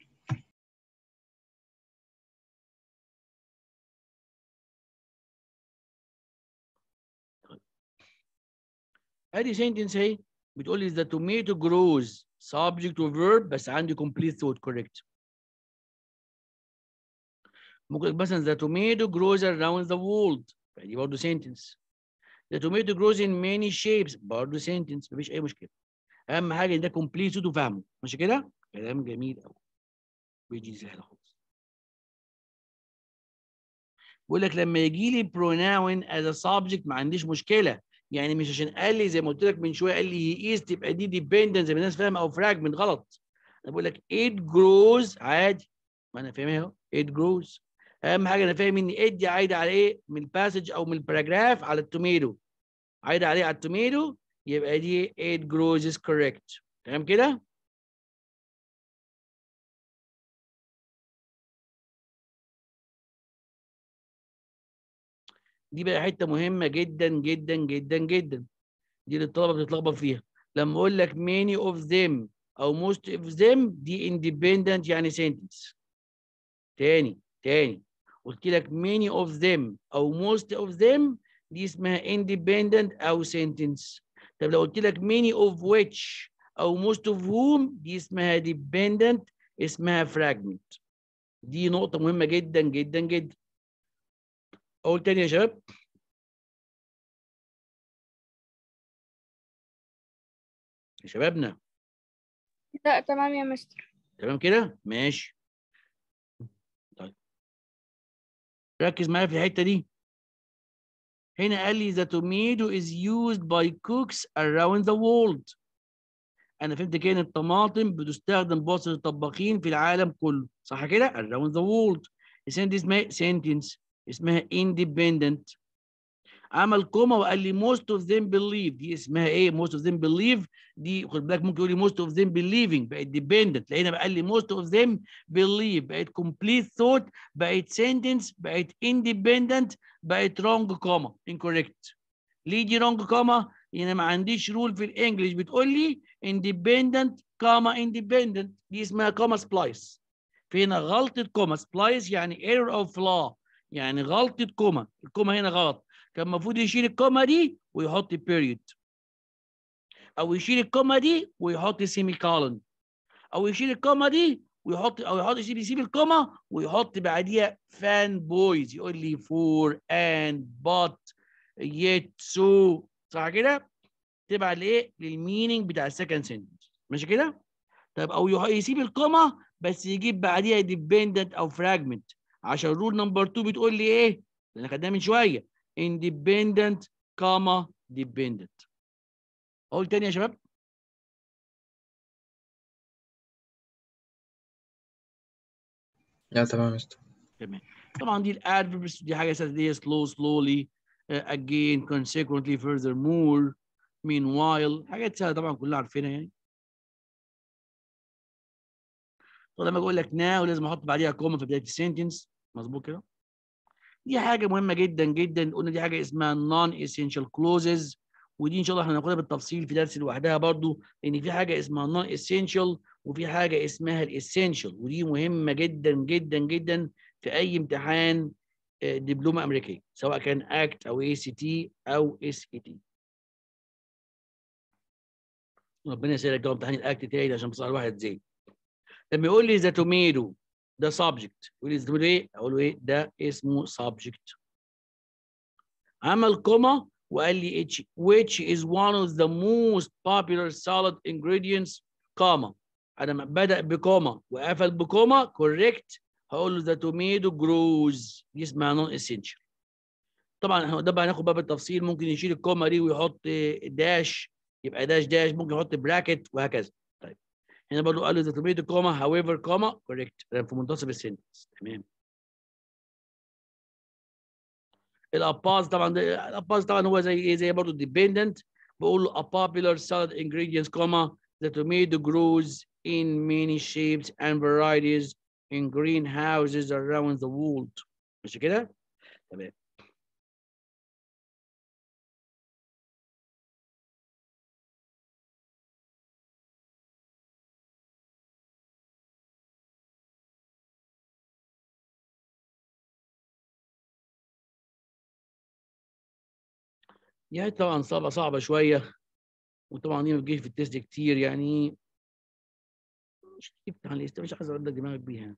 ادي سنتنس اهي بتقول لي the tomato grows subject to verb بس عندي complete thought correct ممكن مثلا the tomato grows around the world فدي برضه sentence the tomato grows in many shapes برضه sentence مفيش اي مشكله اهم حاجه ان ده complete thought وفهمه ماشي كده كلام جميل قوي بيجي سهل خالص بيقول لك لما يجي لي pronoun as a subject ما عنديش مشكله يعني مش عشان قال لي زي ما قلت لك من شويه قال لي هي از تبقى دي ديبندنت زي ما الناس فاهمه او فراجمنت غلط انا بقول لك it grows عادي ما انا فاهمها اهو it grows اهم حاجه انا فاهم ان it دي عايده على ايه من الباسج او من الباراجراف على التوميتو عايده عليه على التوميتو يبقى دي it grows is correct تمام كده دي بقى حته مهمه جدا جدا جدا جدا دي اللي الطلبه بتتلخبط فيها لما اقول لك many of them او most of them دي independent يعني sentence تاني تاني قلت لك many of them او most of them دي اسمها independent او sentence طب لو قلت لك many of which او most of whom دي اسمها dependent اسمها fragment دي نقطة مهمة جدا جدا جدا أقول تاني يا شباب يا شبابنا لا تمام يا مستر تمام كده ماشي طيب ركز معايا في الحته دي هنا قال لي the tomato is used by cooks around the world انا فهمت كده ان الطماطم بتستخدم بواسطه الطباخين في العالم كله صح كده around the world السنتنس اسمها sentence اسمها independent عمل كوما وقال لي most of them believe دي اسمها ايه most of them believe دي خد بالك ممكن يقول لي most of them believing بقت dependent لقينا بقى لي most of them believe بقت complete thought بقت sentence بقت independent بقت wrong comma incorrect ليه دي wrong comma يعني ما عنديش رول في الانجليش بتقول لي independent comma independent دي اسمها comma splice فينا غلطة كوما سبلايس يعني error of flaw يعني غلطة كوما الكوما هنا غلط كان المفروض يشيل الكوما دي ويحط بيريود او يشيل الكوما دي ويحط سيمي كولن او يشيل الكوما دي ويحط او يحط يسيب يسيب الكوما ويحط بعديها فان بويز يقول لي فور اند بات يت سو صح كده؟ تبع لايه؟ للمينينج بتاع السكند سنتنس ماشي كده؟ طيب او يح- يسيب الكوما بس يجيب بعديها ديبندنت او فراجمنت عشان رول نمبر 2 بتقول لي ايه؟ اللي خدناها من شويه independent comma dependent اقول تاني يا شباب لا تمام يا مستر طبعا دي الادفيربس دي حاجه اساسيه slow slowly uh, again consequently furthermore meanwhile حاجات سهله طبعا كلنا عارفينها يعني طب لما اقول لك now لازم احط بعديها كوما في بدايه السنتنس مظبوط كده دي حاجه مهمه جدا جدا قلنا دي حاجه اسمها non essential clauses ودي ان شاء الله احنا هناخدها بالتفصيل في درس لوحدها برضو لان في حاجه اسمها non essential وفي حاجه اسمها الاسينشال ودي مهمه جدا جدا جدا في اي امتحان آه، دبلومه امريكيه سواء كان اكت او اي سي تي او اس اي تي ربنا يسهلك جواب امتحان الاكت تاني عشان بصراحه الواحد زي لما يقول لي ذا توميدو ده سبجكت يقول لي ذا توميدو ايه اقول له ايه ده اسمه سبجكت عمل كوما وقال لي which, which is one of the most popular salad ingredients كوما انا م- بدأ بكوما وقفل بكوما كوريكت هقول له the tomato grows دي اسمها non essential طبعا احنا ده بقى هناخد بقى بالتفصيل ممكن يشيل الكوما دي ويحط داش يبقى داش داش ممكن يحط براكت وهكذا طيب هنا برضو قال له the tomato كوما however كوما كوريكت في منتصف السنتنس تمام الاباز طبعا ده الاباز طبعا هو زي ايه زي برضه dependent بقول له a popular salad ingredients comma the tomato grows in many shapes and varieties in greenhouses around the world مش كده؟ تمام يعني طبعا صعبة صعبة شوية وطبعا دي ما بتجيش في التست كتير يعني مش جبت على الاست مش عايز اقول دماغك بيها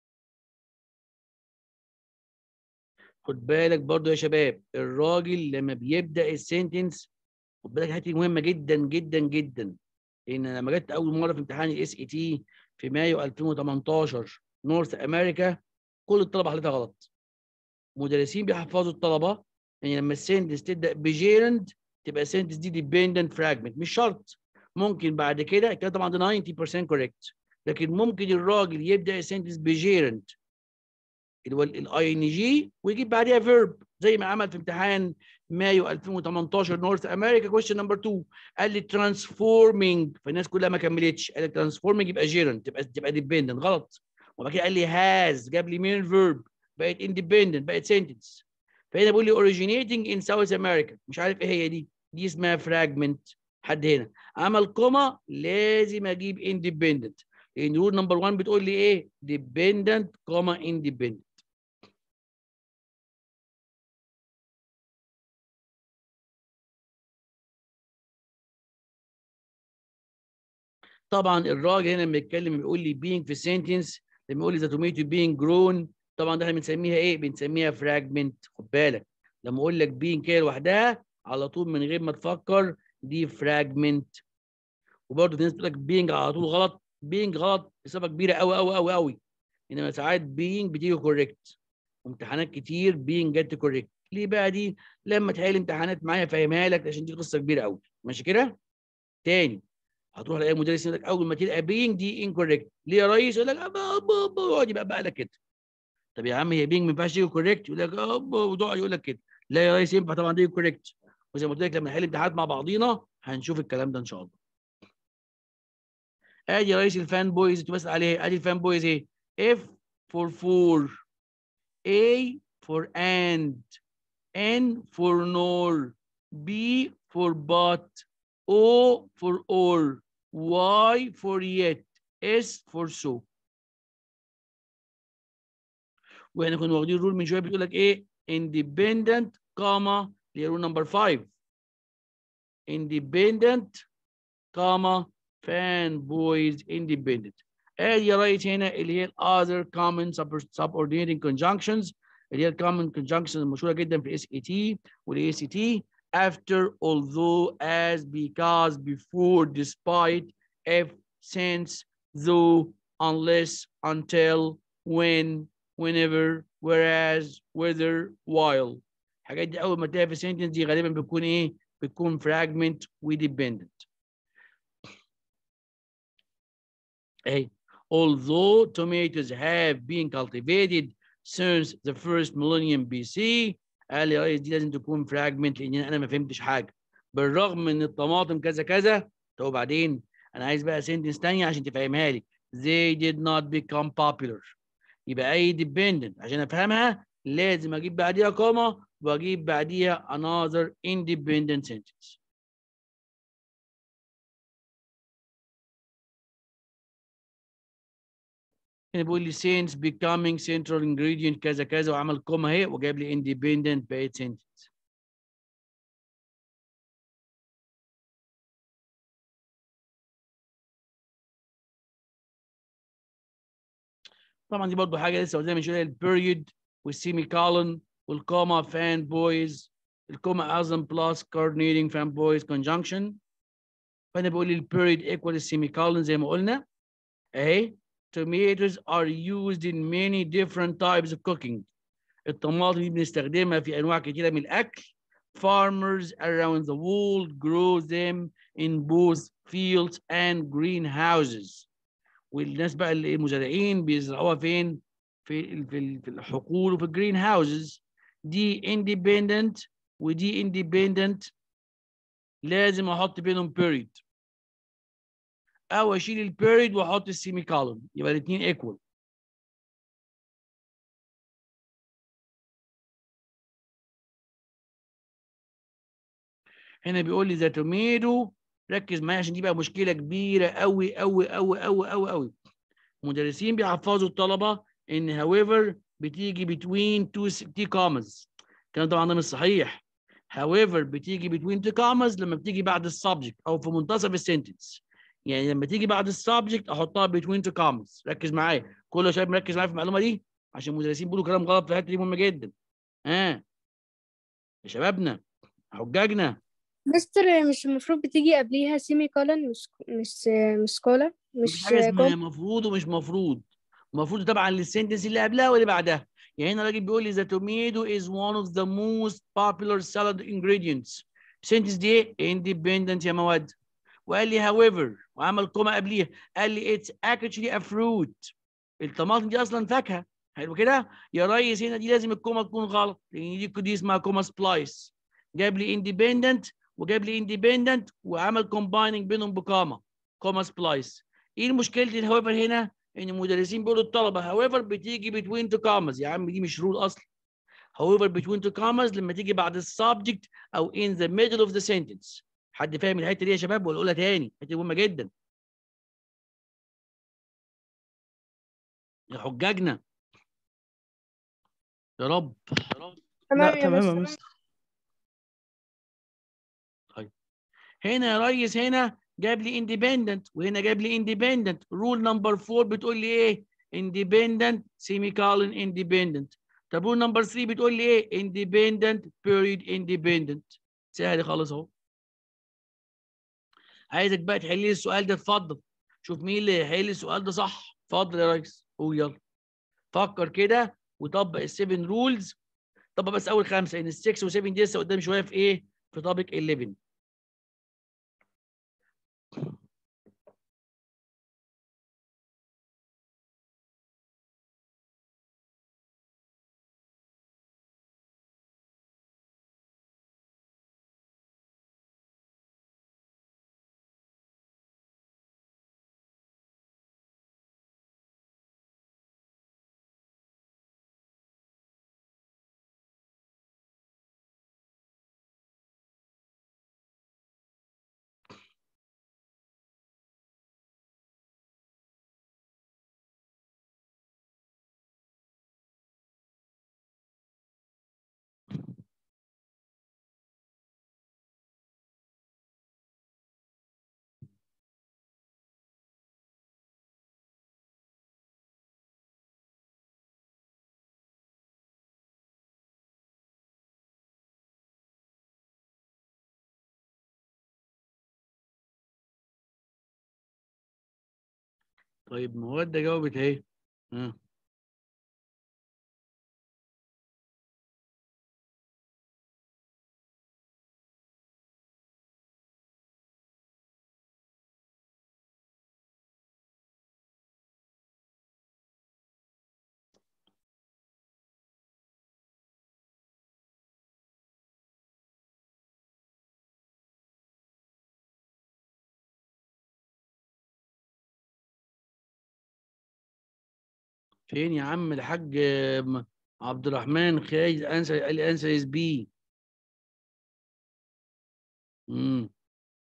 خد بالك برضو يا شباب الراجل لما بيبدأ السنتنس خد بالك حته مهمة جدا جدا جدا لان لما جت اول مرة في امتحان الاس اي تي في مايو 2018 نورث امريكا كل الطلبة حلتها غلط مدرسين بيحفظوا الطلبة يعني لما السنتنس تبدأ بجيرند تبقى السنتنس دي ديبندنت فراجمنت مش شرط ممكن بعد كده كده طبعا ده 90% كوريكت لكن ممكن الراجل يبدا السنتنس بجيرند اللي هو الاي ان جي ويجيب بعديها فيرب زي ما عمل في امتحان مايو 2018 نورث امريكا كويشن نمبر 2 قال لي ترانسفورمينج فالناس كلها ما كملتش قال لي ترانسفورمينج يبقى جيرند تبقى تبقى ديبندنت غلط وبعد كده قال لي هاز جاب لي مين فيرب بقت اندبندنت بقت سنتنس فهنا بيقول لي originating in South America مش عارف ايه هي دي دي اسمها فراجمنت حد هنا عمل كوما لازم اجيب independent لان رول نمبر 1 بتقول لي ايه dependent كوما independent طبعا الراجل هنا لما يتكلم بيقول لي being في sentence لما يقول لي the tomato being grown طبعا ده احنا بنسميها ايه بنسميها fragment خد بالك لما اقول لك being كده لوحدها على طول من غير ما تفكر دي fragment وبرضه في ناس بتقول لك being على طول غلط being غلط بصفه كبيره قوي قوي قوي قوي انما ساعات being بتيجي كوريكت وامتحانات كتير being جت كوريكت ليه بقى دي لما تحل امتحانات معايا فاهمها لك عشان دي قصه كبيره قوي ماشي كده تاني هتروح لاي مدرس يقول لك اول ما تلقى being دي incorrect ليه يا ريس يقول لك أبا أبا أبا يقعد يبقى بقى لك كده طب يا عم هي being ما ينفعش تيجي كوريكت يقول لك أبا وتقعد يقول لك كده لا يا ريس ينفع طبعا دي كوريكت وزي ما قلت لك لما نحل امتحانات مع بعضينا هنشوف الكلام ده ان شاء الله ادي يا ريس الفان بويز انت بس عليه ادي الفان بويز ايه F for for A for and N for nor B for but O for or Y for yet S for so واحنا كنا واخدين رول من شويه بتقول لك ايه independent comma اللي هي رول نمبر 5 independent comma fan boys independent ادي يا ريس هنا اللي هي ال other common sub- subordinating conjunctions اللي هي ال common conjunctions المشهوره جدا في SAT وال ACT after although as because before despite if since though unless until when whenever whereas whether while الحاجات دي اول ما تلاقيها في sentence دي غالبا بتكون ايه بتكون fragment و dependent اهي although tomatoes have been cultivated since the first millennium BC قال لي يا ريس دي لازم تكون fragment لان انا ما فهمتش حاجه بالرغم من الطماطم كذا كذا طب وبعدين انا عايز بقى سنتنس ثانيه عشان تفهمها لي they did not become popular يبقى اي dependent عشان افهمها لازم اجيب بعديها كوما واجيب بعديها another independent sentence هنا بيقول لي since becoming central ingredient كذا كذا وعمل كوما اهي وجايب لي independent بقت sentence طبعا دي برضه حاجه لسه قدامي شويه البيريود والسيمي كولن والكوما فان بويز الكوما ازم بلس coordinating فان بويز conjunction فانا بقول لي البيريود ايكوال السيمي كولن زي ما قلنا اهي tomatoes are used in many different types of cooking الطماطم دي بنستخدمها في انواع كتيره من الاكل farmers around the world grow them in both fields and greenhouses والناس بقى اللي المزارعين بيزرعوها فين في ال- في ال- في الحقول وفي الجرين هاوسز دي independent ودي independent لازم احط بينهم period او اشيل البيريد واحط السيمي كولون يبقى الاثنين ايكوال هنا بيقول لي ذا توميتو ركز معايا عشان دي بقى مشكله كبيره قوي قوي قوي قوي قوي قوي مدرسين بيحفظوا الطلبه ان however بتيجي between two t commas الكلام طبعا ده مش صحيح however بتيجي between two commas لما بتيجي بعد السبجكت او في منتصف السنتنس يعني لما تيجي بعد السبجكت احطها between two commas ركز معايا كل يا شباب مركز معايا في المعلومه دي عشان المدرسين بيقولوا كلام غلط في الحته دي مهمه جدا ها آه. يا شبابنا حجاجنا مستر مش المفروض بتيجي قبليها سيمي كولن مش مش مش كولا مفيش مش حاجه اسمها كوم مفروض ومش مفروض المفروض طبعا للسنتنس اللي قبلها واللي بعدها يعني هنا الراجل بيقول لي the tomato is one of the most popular salad ingredients السنتنس دي ايه independent يا مواد وقال لي however وعمل كوما قبليها قال لي it's actually a fruit الطماطم دي اصلا فاكهه حلو كده يا ريس هنا دي لازم الكوما تكون غلط لان دي دي اسمها كوما سبلايس جاب لي independent وجاب لي independent وعمل combining بينهم بكوما كوما سبلايس ايه مشكله الهويفر هنا ان المدرسين بيقولوا الطلبه هويفر بتيجي between two commas يا عم دي مش رول اصلا however between two commas لما تيجي بعد السبجكت او in the middle of the sentence حد فاهم الحته دي يا شباب ولا اقولها تاني حته مهمه جدا يا حجاجنا يا رب يا رب تمام لا يا تمام يا مستر مستر هنا يا ريس هنا جاب لي independent وهنا جاب لي independent رول نمبر 4 بتقول لي ايه independent semicolon independent طب رول نمبر 3 بتقول لي ايه independent period independent سهل خالص اهو عايزك بقى تحل لي السؤال ده اتفضل شوف مين اللي هيحل السؤال ده صح اتفضل يا ريس قول يلا فكر كده وطبق السيفن رولز طبق بس اول خمسه ان السكس و7 دي لسه قدام شويه في ايه في طابق 11 طيب مواد جاوبت اهي ها فين يا عم الحاج م- عبد الرحمن خالد انسى قال لي انسى اس بي امم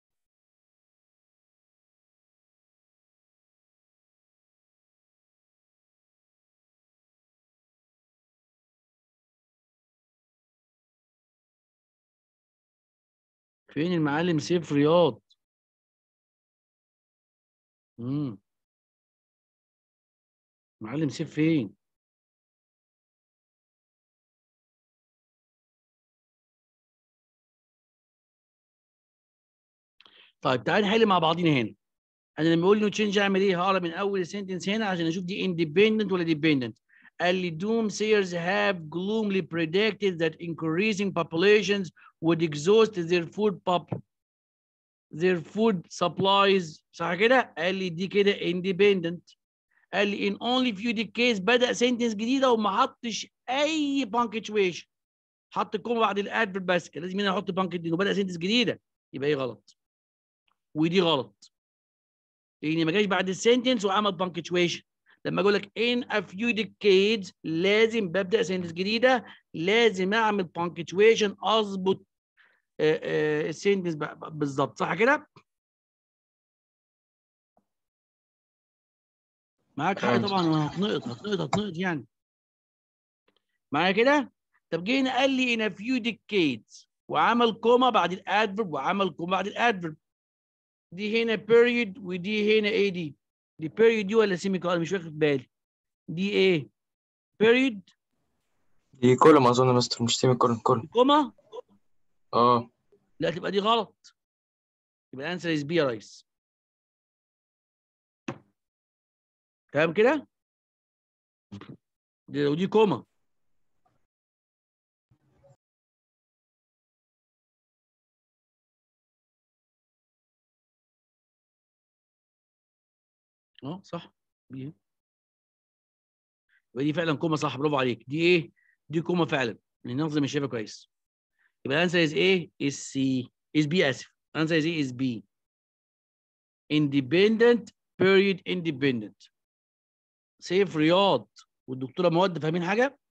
فين المعلم سيف رياض امم معلم سيف فين طيب تعالى نحل مع بعضينا هنا انا لما اقول له تشينج اعمل ايه هقرا من اول السنتنس هنا عشان اشوف دي independent ولا dependent قال لي doomsayers have gloomily predicted that increasing populations would exhaust their food pop their food supplies صح كده قال لي دي كده independent قال لي in only few decades بدأ sentence جديدة وما حطش أي punctuation حط الكومة بعد الادفرب بس كان لازم هنا احط punctuation وبدأ sentence جديدة يبقى ايه غلط ودي غلط لان ما جاش بعد السنتنس وعمل punctuation لما اقول لك in a few decades لازم ببدا سنتنس جديده لازم اعمل punctuation اظبط السنتنس بالظبط صح كده؟ معاك حق آه. طبعا هتنقط هتنقط هتنقط يعني معايا كده؟ طب جه هنا قال لي in a few decades وعمل كوما بعد الادفرب وعمل كوما بعد الادفرب دي هنا period ودي هنا ايه دي؟ دي period دي ولا سيمي كولن مش واخد بالي دي ايه؟ period دي كولوم أظن يا مستر مش سيمي كولوم كولوم كوما اه لا تبقى دي غلط يبقى الانسر از بي يا ريس تمام كده؟ دي ودي كوما اه صح دي إيه؟ يبقى دي فعلا كوما صح برافو عليك دي ايه؟ دي كوما فعلا النظم مش شايفها كويس يبقى الانسر از ايه؟ از سي از بي اسف الانسر از ايه؟ از بي independent period independent سيف رياض والدكتوره مواد فاهمين حاجه؟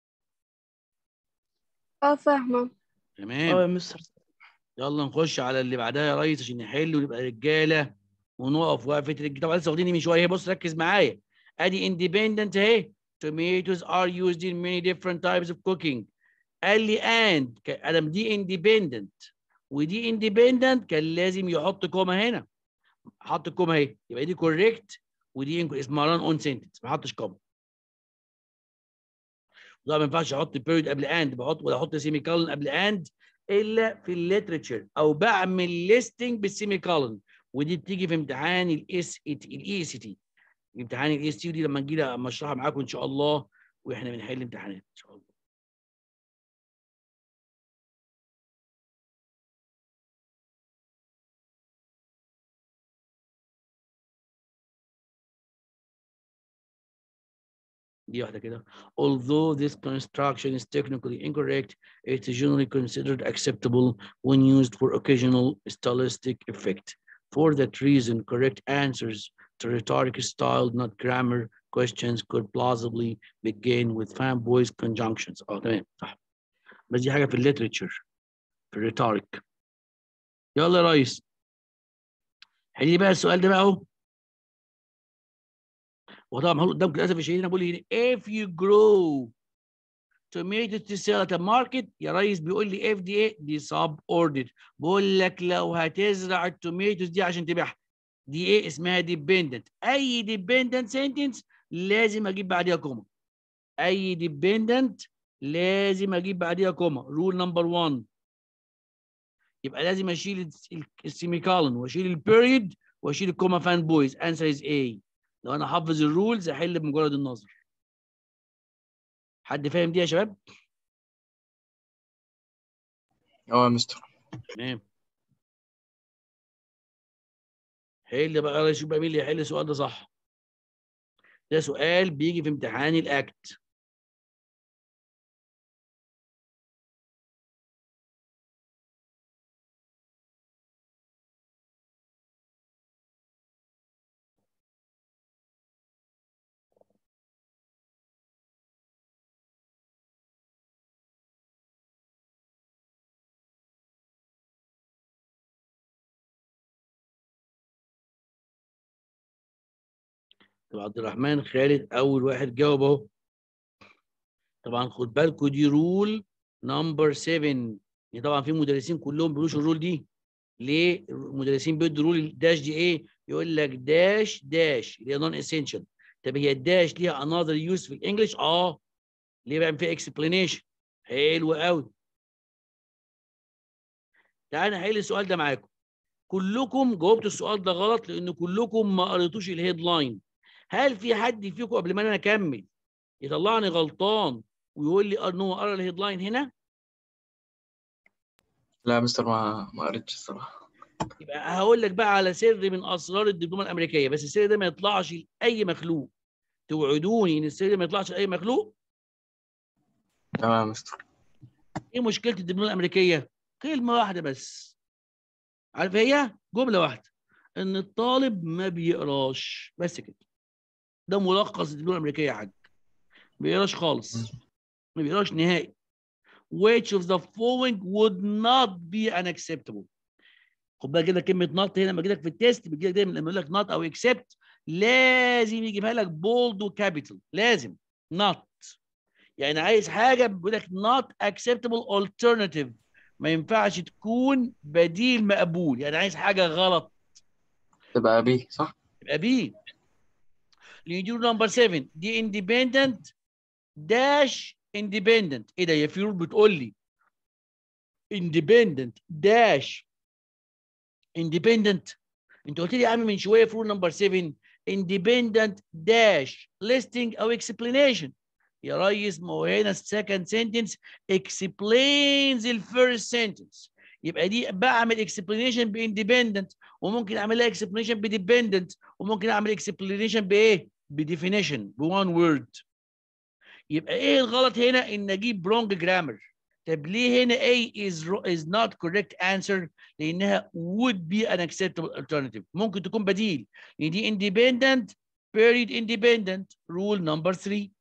اه فاهمة اه تمام يا مستر يلا نخش على اللي بعدها يا ريس عشان نحل ونبقى رجاله ونقف وقفه رجاله طبعا لسه واخديني من شويه بص ركز معايا ادي independent اهي tomatoes are used in many different types of cooking قال لي and ك- ادم دي independent ودي independent كان لازم يحط كوما هنا حط كوما اهي يبقى دي correct ودي incorrect. اسمها run on sentence ما حطش كوما طبعا ما ينفعش احط period قبل and بحط ولا احط سيمي كولن قبل and الا في الليترشر او بعمل ليستنج بالسيمي كولن ودي بتيجي في امتحان الاس الاي سي تي امتحان الاي سي تي دي لما نجي اما اشرحها معاكم ان شاء الله واحنا بنحل امتحانات ان شاء الله دي واحدة كده. Although this construction is technically incorrect, it is generally considered acceptable when used for occasional stylistic effect. For that reason, correct answers to rhetoric style, not grammar questions could plausibly begin with fanboys conjunctions. اه تمام صح. بس دي حاجة في الليترشر في الريتوريك. يلا يا ريس. حلي بقى السؤال ده بقى اهو. وطبعا محطوط قدامك للاسف الشديد انا بقول هنا if you grow tomatoes to sell at a market يا ريس بيقول لي اف دي ايه دي سب اوردر بقول لك لو هتزرع التوميتوز دي عشان تبيعها دي ايه اسمها ديبندنت اي ديبندنت سنتنس لازم اجيب بعديها كوما اي ديبندنت لازم اجيب بعديها كوما رول نمبر 1 يبقى لازم اشيل السيمي كولن واشيل البيريد واشيل الكوما فان بويز انسر از اي لو انا حافظ الرولز احل بمجرد النظر حد فاهم دي يا شباب اه يا مستر تمام حل بقى يلا شوف بقى مين اللي يحل السؤال ده صح ده سؤال بيجي في امتحان الاكت طب عبد الرحمن خالد اول واحد جاوب اهو طبعا خد بالكوا دي رول نمبر 7 يعني طبعا في مدرسين كلهم بيقولوش الرول دي ليه المدرسين بيدوا رول الداش دي ايه يقول لك داش داش اللي هي نون اسينشال طب هي الداش ليها انذر يوز في الانجليش اه ليه بقى في اكسبلانيشن حلو قوي تعالى نحل السؤال ده معاكم كلكم جاوبتوا السؤال ده غلط لان كلكم ما قريتوش الهيدلاين هل في حد فيكم قبل ما انا اكمل يطلعني غلطان ويقول لي ان هو قرا الهيدلاين هنا لا يا مستر ما ما قريتش الصراحة يبقى هقول لك بقى على سر من اسرار الدبلومه الامريكيه بس السر ده ما يطلعش لاي مخلوق توعدوني ان السر ده ما يطلعش لاي مخلوق تمام يا مستر ايه مشكله الدبلومه الامريكيه كلمه واحده بس عارف هي جمله واحده ان الطالب ما بيقراش بس كده ده ملخص الدبلومه الامريكيه يا حاج ما بيقراش خالص ما بيقراش نهائي which of the following would not be unacceptable خد بالك كده كلمه not هنا لما لك في التيست بيجي لك دايما لما يقول لك not او accept لازم يجيبها لك bold وكابيتال لازم not يعني عايز حاجه بيقول لك not acceptable alternative ما ينفعش تكون بديل مقبول يعني عايز حاجه غلط تبقى بي صح؟ يبقى بي اللي نمبر 7 دي independent داش independent ايه ده يا في رول بتقول لي independent داش independent انت قلت لي يا عم من شويه في رول نمبر 7 independent داش listing او explanation يا ريس ما هو هنا السكند سنتنس explains الفيرست سنتنس يبقى دي بعمل explanation باندبندنت وممكن اعملها explanation بديبندنت وممكن اعمل explanation بايه؟ بديفينيشن بوان وورد يبقى ايه الغلط هنا ان اجيب wrong grammar طب ليه هنا A is is not correct answer لانها would be an acceptable alternative ممكن تكون بديل لان دي independent period independent rule number 3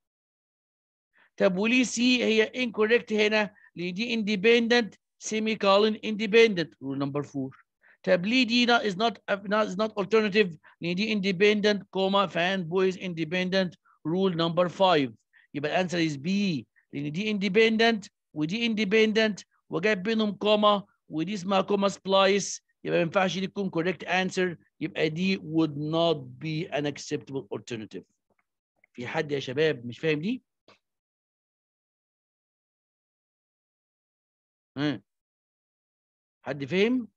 طب وليه سي هي incorrect هنا لان دي independent semicolon independent rule number 4 طب ليه دي not, is not not is not alternative لان دي independent comma fan boys independent rule number 5 يبقى الانسر is B لان دي independent ودي independent وجايب بينهم كوما ودي اسمها كوما سبلايس يبقى ما ينفعش دي تكون correct answer يبقى دي would not be an acceptable alternative في حد يا شباب مش فاهم دي؟ ها حد فهم؟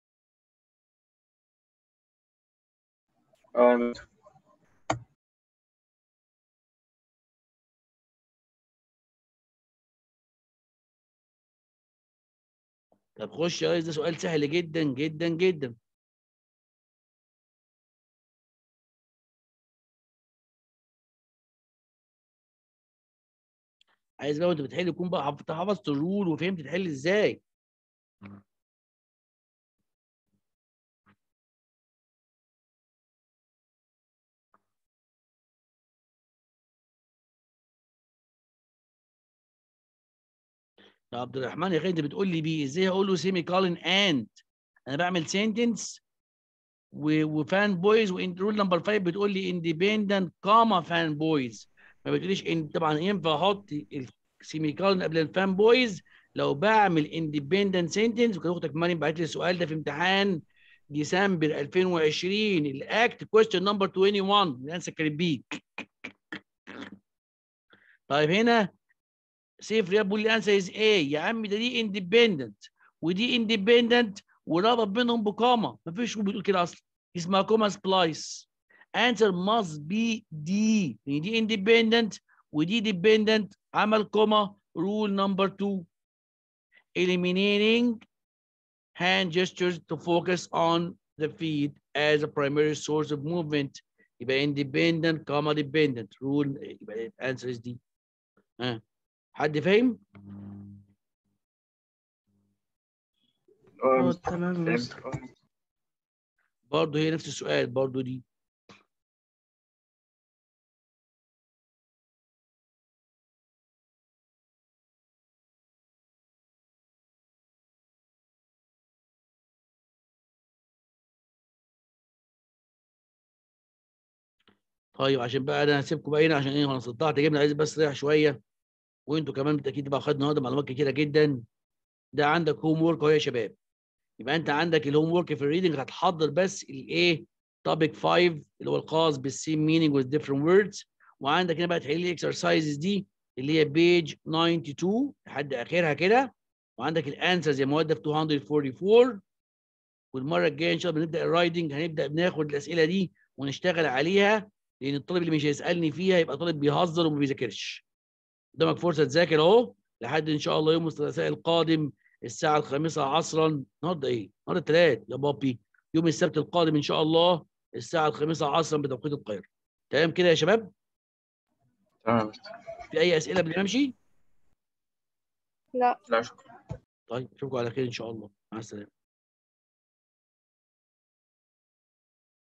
اه يا مستر طب خش يا ريس ده سؤال سهل جدا جدا جدا عايز بقى وانت بتحل يكون بقى حف- حفظت الرول وفهمت تحل ازاي يا عبد الرحمن يا اخي انت بتقول لي بي ازاي اقول له سيمي كولن اند انا بعمل سنتنس وفان بويز رول نمبر 5 بتقول لي اندبندنت كاما فان بويز ما بتقوليش ان طبعا ينفع احط السيمي كولن قبل الفان بويز لو بعمل اندبندنت سنتنس وكان اختك مريم بعت لي السؤال ده في امتحان ديسمبر 2020 الاكت كويستشن نمبر 21 الانسر كانت بي طيب هنا سيف رياض بيقول لي انسر از ايه يا عم ده دي اندبندنت ودي اندبندنت وربط بينهم بكوما مفيش رول بتقول كده اصلا اسمها كوما سبلايس answer must be D لأن دي independent ودي dependent عمل كوما rule number two eliminating hand gestures to focus on the feet as a primary source of movement يبقى independent comma dependent rule يبقى answer is D ها حد فاهم؟ اه تمام يا مستر برضه هي نفس السؤال برضه دي طيب عشان بقى انا هسيبكم بقى هنا عشان ايه انا صدعت جبنا عايز بس اريح شويه وانتوا كمان بالتاكيد بقى خدنا النهارده معلومات كتيره جدا ده عندك هوم ورك اهو يا شباب يبقى انت عندك الهوم ورك في الريدنج هتحضر بس الايه توبيك 5 اللي هو الخاص بالسيم مينينج with different words وعندك هنا بقى تحل الاكسرسايزز دي اللي هي بيج 92 لحد اخرها كده وعندك الانسرز يا مواد في 244 والمره الجايه ان شاء الله بنبدا الرايدنج هنبدا بناخد الاسئله دي ونشتغل عليها لان الطالب اللي مش هيسالني فيها يبقى طالب بيهزر وما بيذاكرش قدامك فرصه تذاكر اهو لحد ان شاء الله يوم الثلاثاء القادم الساعه الخامسة عصرا النهارده ايه؟ النهارده الثلاث يا بابي يوم السبت القادم ان شاء الله الساعه الخامسة عصرا بتوقيت القاهره تمام كده يا شباب؟ تمام في اي اسئله قبل ما امشي؟ لا لا شكرا طيب اشوفكم على خير ان شاء الله مع السلامه